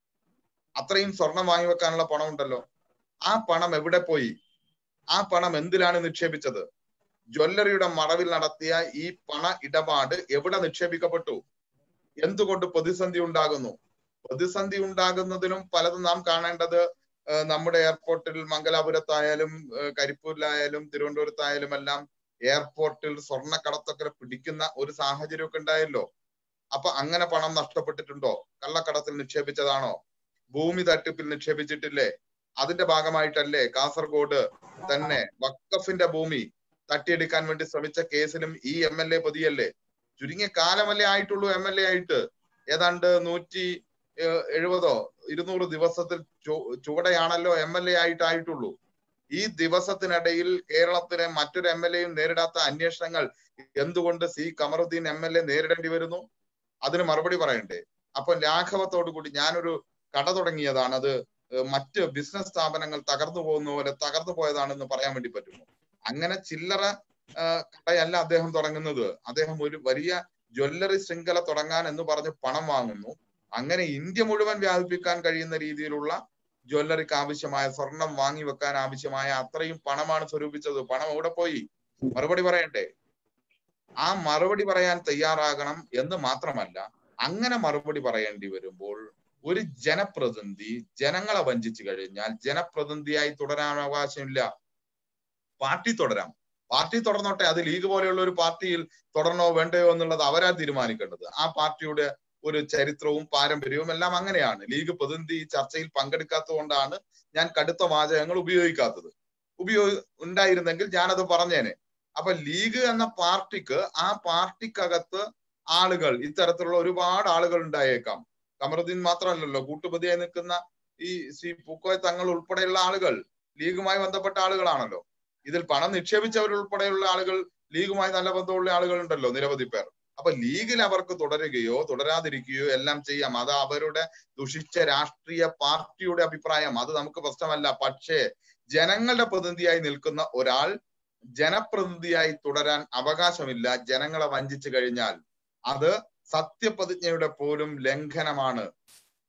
അത്രയും സ്വർണം വാങ്ങി വെക്കാനുള്ള പണം ഉണ്ടല്ലോ ആ പണം എവിടെ പോയി ആ പണം എന്തിലാണ് നിക്ഷേപിച്ചത് ജ്വല്ലറിയുടെ മറവിൽ നടത്തിയ ഈ പണ ഇടപാട് എവിടെ നിക്ഷേപിക്കപ്പെട്ടു എന്തുകൊണ്ട് പ്രതിസന്ധി ഉണ്ടാകുന്നു പ്രതിസന്ധി ഉണ്ടാകുന്നതിനും പലതും നാം കാണേണ്ടത് നമ്മുടെ എയർപോർട്ടിൽ മംഗലാപുരത്തായാലും കരിപ്പൂരിലായാലും തിരുവനന്തപുരത്തായാലും എല്ലാം എയർപോർട്ടിൽ സ്വർണ്ണക്കടത്തൊക്കെ പിടിക്കുന്ന ഒരു സാഹചര്യമൊക്കെ ഉണ്ടായല്ലോ അപ്പൊ അങ്ങനെ പണം നഷ്ടപ്പെട്ടിട്ടുണ്ടോ കള്ളക്കടത്തിൽ നിക്ഷേപിച്ചതാണോ ഭൂമി തട്ടിപ്പിൽ നിക്ഷേപിച്ചിട്ടില്ലേ അതിന്റെ ഭാഗമായിട്ടല്ലേ കാസർഗോഡ് തന്നെ വക്കഫിന്റെ ഭൂമി തട്ടിയെടുക്കാൻ വേണ്ടി ശ്രമിച്ച കേസിലും ഈ എം എൽ എ പ്രതിയല്ലേ ചുരുങ്ങിയ കാലമല്ലേ ആയിട്ടുള്ളൂ എം എൽ എ ആയിട്ട് ഏതാണ്ട് നൂറ്റി എഴുപതോ ഇരുന്നൂറ് ദിവസത്തിൽ ചുവടെയാണല്ലോ എം എൽ എ ആയിട്ടായിട്ടുള്ളൂ ഈ ദിവസത്തിനിടയിൽ കേരളത്തിലെ മറ്റൊരു എം എൽ എയും നേരിടാത്ത അന്വേഷണങ്ങൾ എന്തുകൊണ്ട് C Kamaruddin M L A നേരിടേണ്ടി വരുന്നു അതിന് മറുപടി പറയണ്ടേ അപ്പൊ ലാഘവത്തോടു കൂടി ഞാനൊരു കട തുടങ്ങിയതാണ് അത് മറ്റ് ബിസിനസ് സ്ഥാപനങ്ങൾ തകർന്നു പോകുന്ന പോലെ തകർന്നു പോയതാണെന്ന് പറയാൻ വേണ്ടി പറ്റുമോ അങ്ങനെ ചില്ലറ കടയല്ല അദ്ദേഹം തുടങ്ങുന്നത് അദ്ദേഹം ഒരു വലിയ ജ്വല്ലറി ശൃംഖല തുടങ്ങാൻ എന്ന് പറഞ്ഞ് പണം വാങ്ങുന്നു അങ്ങനെ ഇന്ത്യ മുഴുവൻ വ്യാപിപ്പിക്കാൻ കഴിയുന്ന രീതിയിലുള്ള ജ്വല്ലറിക്ക് ആവശ്യമായ സ്വർണം വാങ്ങി വെക്കാൻ ആവശ്യമായ അത്രയും പണമാണ് സ്വരൂപിച്ചത് പണം എവിടെ പോയി മറുപടി പറയണ്ടേ ആ മറുപടി പറയാൻ തയ്യാറാകണം എന്ന് മാത്രമല്ല അങ്ങനെ മറുപടി പറയേണ്ടി വരുമ്പോൾ ഒരു ജനപ്രതിനിധി ജനങ്ങളെ വഞ്ചിച്ചു കഴിഞ്ഞാൽ ജനപ്രതിനിധിയായി തുടരാൻ അവകാശമില്ല പാർട്ടി തുടരാം പാർട്ടി തുടർന്നോട്ടെ അത് ലീഗ് പോലെയുള്ള ഒരു പാർട്ടിയിൽ തുടരണോ വേണ്ടയോ എന്നുള്ളത് അവരാ തീരുമാനിക്കേണ്ടത് ആ പാർട്ടിയുടെ ഒരു ചരിത്രവും പാരമ്പര്യവും എല്ലാം അങ്ങനെയാണ് ലീഗ് പ്രതിനിധി ചർച്ചയിൽ പങ്കെടുക്കാത്തത് കൊണ്ടാണ് ഞാൻ കടുത്ത വാചകങ്ങൾ ഉപയോഗിക്കാത്തത് ഉപയോഗ ഉണ്ടായിരുന്നെങ്കിൽ ഞാനത് പറഞ്ഞേനെ അപ്പൊ ലീഗ് എന്ന പാർട്ടിക്ക് ആ പാർട്ടിക്കകത്ത് ആളുകൾ ഇത്തരത്തിലുള്ള ഒരുപാട് ആളുകൾ ഉണ്ടായേക്കാം കമറുദ്ദീൻ മാത്രമല്ലല്ലോ കൂട്ടുപതിയായി നിൽക്കുന്ന ഈ ശ്രീ പൂക്കോയ തങ്ങൾ ഉൾപ്പെടെയുള്ള ആളുകൾ ലീഗുമായി ബന്ധപ്പെട്ട ആളുകളാണല്ലോ ഇതിൽ പണം നിക്ഷേപിച്ചവരുൾപ്പെടെയുള്ള ആളുകൾ ലീഗുമായി നല്ല ബന്ധമുള്ള ആളുകൾ ഉണ്ടല്ലോ നിരവധി പേർ അപ്പൊ ലീഗിൽ അവർക്ക് തുടരുകയോ തുടരാതിരിക്കുകയോ എല്ലാം ചെയ്യാം അത് അവരുടെ ദുഷിച്ച രാഷ്ട്രീയ പാർട്ടിയുടെ അഭിപ്രായം അത് നമുക്ക് പ്രശ്നമല്ല പക്ഷേ ജനങ്ങളുടെ പ്രതിനിധിയായി നിൽക്കുന്ന ഒരാൾ ജനപ്രതിനിധിയായി തുടരാൻ അവകാശമില്ല ജനങ്ങളെ വഞ്ചിച്ചു കഴിഞ്ഞാൽ അത് സത്യപ്രതിജ്ഞയുടെ പോലും ലംഘനമാണ്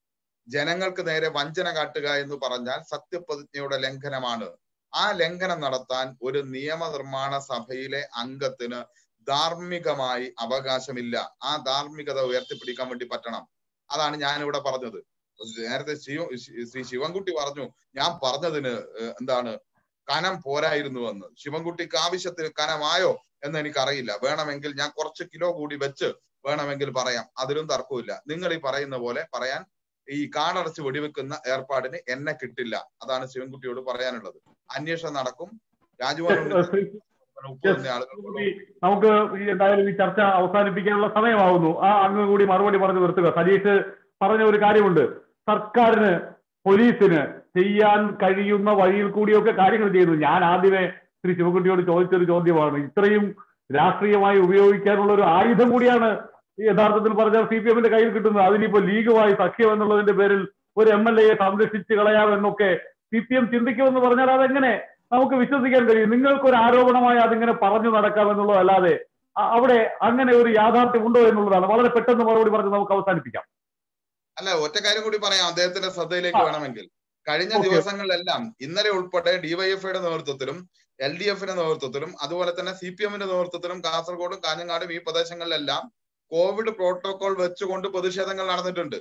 ജനങ്ങൾക്ക് നേരെ വഞ്ചന കാട്ടുക എന്ന് പറഞ്ഞാൽ സത്യപ്രതിജ്ഞയുടെ ലംഘനമാണ് ആ ലംഘനം നടത്താൻ ഒരു നിയമനിർമ്മാണ സഭയിലെ അംഗത്തിന് ധാർമ്മികമായി അവകാശമില്ല ആ ധാർമ്മികത ഉയർത്തിപ്പിടിക്കാൻ വേണ്ടി പറ്റണം അതാണ് ഞാൻ ഇവിടെ പറഞ്ഞത് നേരത്തെ ശിവ ശ്രീ ശിവൻകുട്ടി പറഞ്ഞു ഞാൻ പറഞ്ഞതിന് ഏഹ്, എന്താണ് കനം പോരായിരുന്നു എന്ന് ശിവൻകുട്ടിക്ക് ആവശ്യത്തിന് കനമായോ എന്ന് എനിക്കറിയില്ല വേണമെങ്കിൽ ഞാൻ കുറച്ച് കിലോ കൂടി വെച്ച് വേണമെങ്കിൽ പറയാം അതിലും തർക്കമില്ല നിങ്ങൾ ഈ പറയുന്ന പോലെ പറയാൻ ഈ കാടടച്ച് വെടിവെക്കുന്ന ഏർപ്പാടിന് എന്നെ കിട്ടില്ല അതാണ് ശിവൻകുട്ടിയോട് പറയാനുള്ളത് അന്വേഷണം നടക്കും രാജുമോഹൻ ഉണ്ണിത്താൻ ഉപ്പ് തിന്ന ആളുകൾക്കുള്ള കൂടി നമുക്ക് ഈ എന്തായാലും ഈ ചർച്ച അവസാനിപ്പിക്കാനുള്ള സമയമാവുന്നു ആ അങ്ങ് കൂടി മറുപടി പറഞ്ഞു നിർത്തുക സതീഷ് പറഞ്ഞ ഒരു കാര്യമുണ്ട് സർക്കാരിന് പോലീസിന് ചെയ്യാൻ കഴിയുന്ന വഴിയിൽ കൂടിയൊക്കെ കാര്യങ്ങൾ ചെയ്യുന്നു ഞാൻ ആദ്യമേ ശ്രീ ശിവകുട്ടിയോട് ചോദിച്ചൊരു ചോദ്യമാണ് ഇത്രയും രാഷ്ട്രീയമായി ഉപയോഗിക്കാനുള്ള ഒരു ആയുധം കൂടിയാണ് ഈ യഥാർത്ഥത്തിൽ പറഞ്ഞാൽ സി പി എമ്മിന്റെ കയ്യിൽ കിട്ടുന്നത് അതിനിപ്പോ ലീഗുമായി സഖ്യം എന്നുള്ളതിന്റെ പേരിൽ ഒരു എം എൽ എയെ സംരക്ഷിച്ച് കളയാമെന്നൊക്കെ സി പി എം ചിന്തിക്കുമെന്ന് പറഞ്ഞാൽ അതെങ്ങനെ നമുക്ക് വിശ്വസിക്കാൻ കഴിയും നിങ്ങൾക്ക് ഒരു ആരോപണമായി അതിങ്ങനെ പറഞ്ഞു നടക്കാമെന്നുള്ളതല്ലാതെ അ- അവിടെ അങ്ങനെ ഒരു യാഥാർത്ഥ്യം ഉണ്ടോ എന്നുള്ളതാണ് വളരെ പെട്ടെന്ന് മറുപടി പറഞ്ഞ് നമുക്ക് അവസാനിപ്പിക്കാം അല്ല ഒറ്റ കാര്യം കൂടി പറയാം അദ്ദേഹത്തിന്റെ ശ്രദ്ധയിലേക്ക് ആ. വേണമെങ്കിൽ കഴിഞ്ഞ ഓക്കേ. ദിവസങ്ങളിലെല്ലാം ഇന്നലെ ഉൾപ്പെടെ ഡിവൈഎഫ്ഐയുടെ നേതൃത്വത്തിലും എൽ ഡി എഫിന്റെ നേതൃത്വത്തിലും അതുപോലെ തന്നെ സി പി എമ്മിന്റെ നേതൃത്വത്തിലും കാസർഗോഡും കാഞ്ഞങ്ങാടും ഈ പ്രദേശങ്ങളിലെല്ലാം കോവിഡ് പ്രോട്ടോകോൾ വെച്ചുകൊണ്ട് പ്രതിഷേധങ്ങൾ നടന്നിട്ടുണ്ട്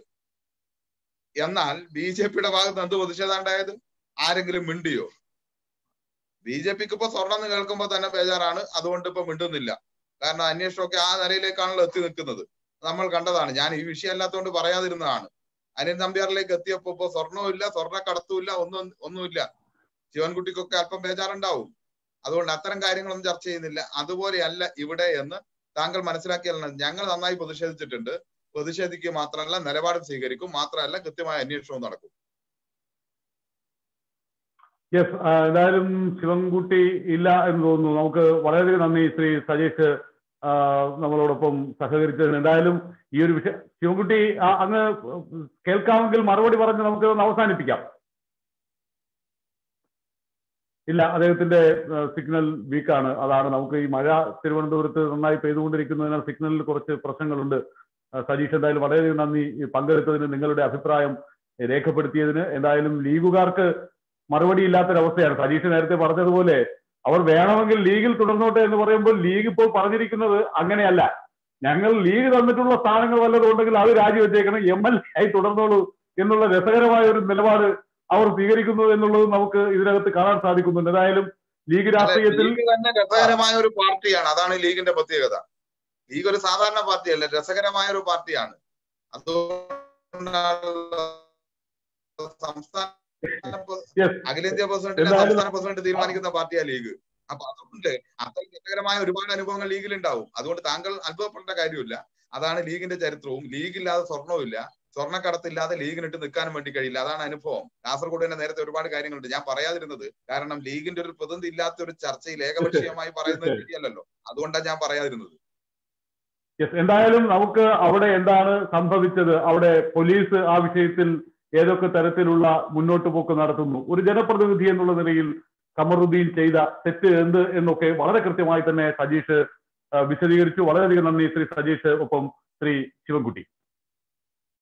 എന്നാൽ ബി ജെ പിയുടെ ഭാഗത്ത് എന്ത് പ്രതിഷേധം ഉണ്ടായത് ആരെങ്കിലും മിണ്ടിയോ ബി ജെ പിക്ക് ഇപ്പൊ സ്വർണ്ണം എന്ന് കേൾക്കുമ്പോൾ തന്നെ ബേജാറാണ് അതുകൊണ്ട് ഇപ്പൊ മിണ്ടുന്നില്ല കാരണം അന്വേഷണമൊക്കെ ആ നിലയിലേക്കാണല്ലോ എത്തി നിൽക്കുന്നത് നമ്മൾ കണ്ടതാണ് ഞാൻ ഈ വിഷയം അല്ലാത്തതുകൊണ്ട് പറയാതിരുന്നതാണ് അനിൽ നമ്പ്യാറിലേക്ക് എത്തിയപ്പോ ഇപ്പൊ സ്വർണ്ണവും ഇല്ല സ്വർണ്ണ കടത്തുമില്ല ഒന്നും ഒന്നുമില്ല ശിവൻകുട്ടിക്കൊക്കെ അല്പം ബേജാറുണ്ടാവും അതുകൊണ്ട് അത്തരം കാര്യങ്ങളൊന്നും ചർച്ച ചെയ്യുന്നില്ല അതുപോലെയല്ല ഇവിടെ എന്ന് താങ്കൾ മനസ്സിലാക്കിയാൽ ഞങ്ങൾ നന്നായി പ്രതിഷേധിച്ചിട്ടുണ്ട് പ്രതിഷേധിക്കുക മാത്രമല്ല നിലപാടും സ്വീകരിക്കും മാത്രമല്ല കൃത്യമായ അന്വേഷണവും നടക്കും യെസ് എന്തായാലും ശിവൻകുട്ടി ഇല്ല എന്ന് തോന്നുന്നു നമുക്ക് വളരെയധികം നന്ദി ശ്രീ സജീഷ് ആ, നമ്മളോടൊപ്പം സഹകരിച്ചതിന് എന്തായാലും ഈ ഒരു വിഷയം ശിവൻകുട്ടി ആ, അങ്ങ് കേൾക്കാമെങ്കിൽ മറുപടി പറഞ്ഞ് നമുക്ക് ഒന്ന് അവസാനിപ്പിക്കാം ഇല്ല അദ്ദേഹത്തിന്റെ സിഗ്നൽ വീക്കാണ് അതാണ് നമുക്ക് ഈ മഴ തിരുവനന്തപുരത്ത് നന്നായി പെയ്തുകൊണ്ടിരിക്കുന്നതിനാൽ സിഗ്നലിൽ കുറച്ച് പ്രശ്നങ്ങളുണ്ട് ആ, സജീഷ് എന്തായാലും വളരെയധികം നന്ദി ഈ പങ്കെടുത്തതിന് നിങ്ങളുടെ അഭിപ്രായം രേഖപ്പെടുത്തിയതിന് എന്തായാലും ലീഗുകാർക്ക് മറുപടി ഇല്ലാത്തൊരവസ്ഥയാണ് സതീഷ് നേരത്തെ പറഞ്ഞതുപോലെ അവർ വേണമെങ്കിൽ ലീഗിൽ തുടർന്നോട്ടെ എന്ന് പറയുമ്പോൾ ലീഗ് ഇപ്പോൾ പറഞ്ഞിരിക്കുന്നത് അങ്ങനെയല്ല ഞങ്ങൾ ലീഗ് തന്നിട്ടുള്ള സ്ഥാനങ്ങൾ വല്ലതും ഉണ്ടെങ്കിൽ അത് രാജിവെച്ചേക്കണം എം എൽ എ ആയി തുടർന്നോളൂ എന്നുള്ള രസകരമായ ഒരു നിലപാട് അവർ സ്വീകരിക്കുന്നു എന്നുള്ളത് നമുക്ക് ഇതിനകത്ത് കാണാൻ സാധിക്കുന്നുണ്ട് എന്തായാലും ലീഗ് രാഷ്ട്രീയത്തിൽ ലീഗ് തന്നെ രസകരമായ ഒരു പാർട്ടിയാണ് അതാണ് ലീഗിന്റെ പ്രത്യേകത ലീഗ് ഒരു സാധാരണ പാർട്ടിയല്ല രസകരമായ ഒരു പാർട്ടിയാണ് അതുകൊണ്ടാണ് സംസ്ഥാന Yes. അഖിലേന്ത്യാ പ്രസിഡന്റിനെ എന്തായാലും- സംസ്ഥാന പ്രസിഡന്റ് തീരുമാനിക്കുന്ന പാർട്ടിയാ ലീഗ് അപ്പൊ അതുകൊണ്ട് അത്രയും രസകരമായ ഒരുപാട് അനുഭവങ്ങൾ ലീഗിൽ ഉണ്ടാവും അതുകൊണ്ട് താങ്കൾ അത്ഭുതപ്പെടേണ്ട കാര്യമില്ല അതാണ് ലീഗിന്റെ ചരിത്രവും ലീഗില്ലാതെ സ്വർണ്ണവും ഇല്ല സ്വർണ്ണക്കടത്തില്ലാതെ ലീഗിനിട്ട് നിൽക്കാനും വേണ്ടി കഴിയില്ല അതാണ് അനുഭവം കാസർഗോഡ് തന്നെ നേരത്തെ ഒരുപാട് കാര്യങ്ങളുണ്ട് ഞാൻ പറയാതിരുന്നത് കാരണം ലീഗിന്റെ ഒരു പ്രതിനിധി ഇല്ലാത്ത ഒരു ചർച്ചയിൽ ഏകപക്ഷീയമായി പറയുന്നത് ശരിയല്ലല്ലോ അതുകൊണ്ടാണ് ഞാൻ പറയാതിരുന്നത് Yes, എന്തായാലും നമുക്ക് അവിടെ എന്താണ് സംഭവിച്ചത് അവിടെ പോലീസ് ആ വിഷയത്തിൽ ഏതൊക്കെ തരത്തിലുള്ള മുന്നോട്ട് പോക്ക് നടത്തുന്നു ഒരു ജനപ്രതിനിധി എന്നുള്ള നിലയിൽ കമറുദ്ദീൻ ചെയ്ത തെറ്റ് എന്ത് എന്നൊക്കെ വളരെ കൃത്യമായി തന്നെ സജീഷ് ആ, വിശദീകരിച്ചു വളരെയധികം നന്ദി ശ്രീ സജീഷ് ഒപ്പം ശ്രീ ശിവൻകുട്ടി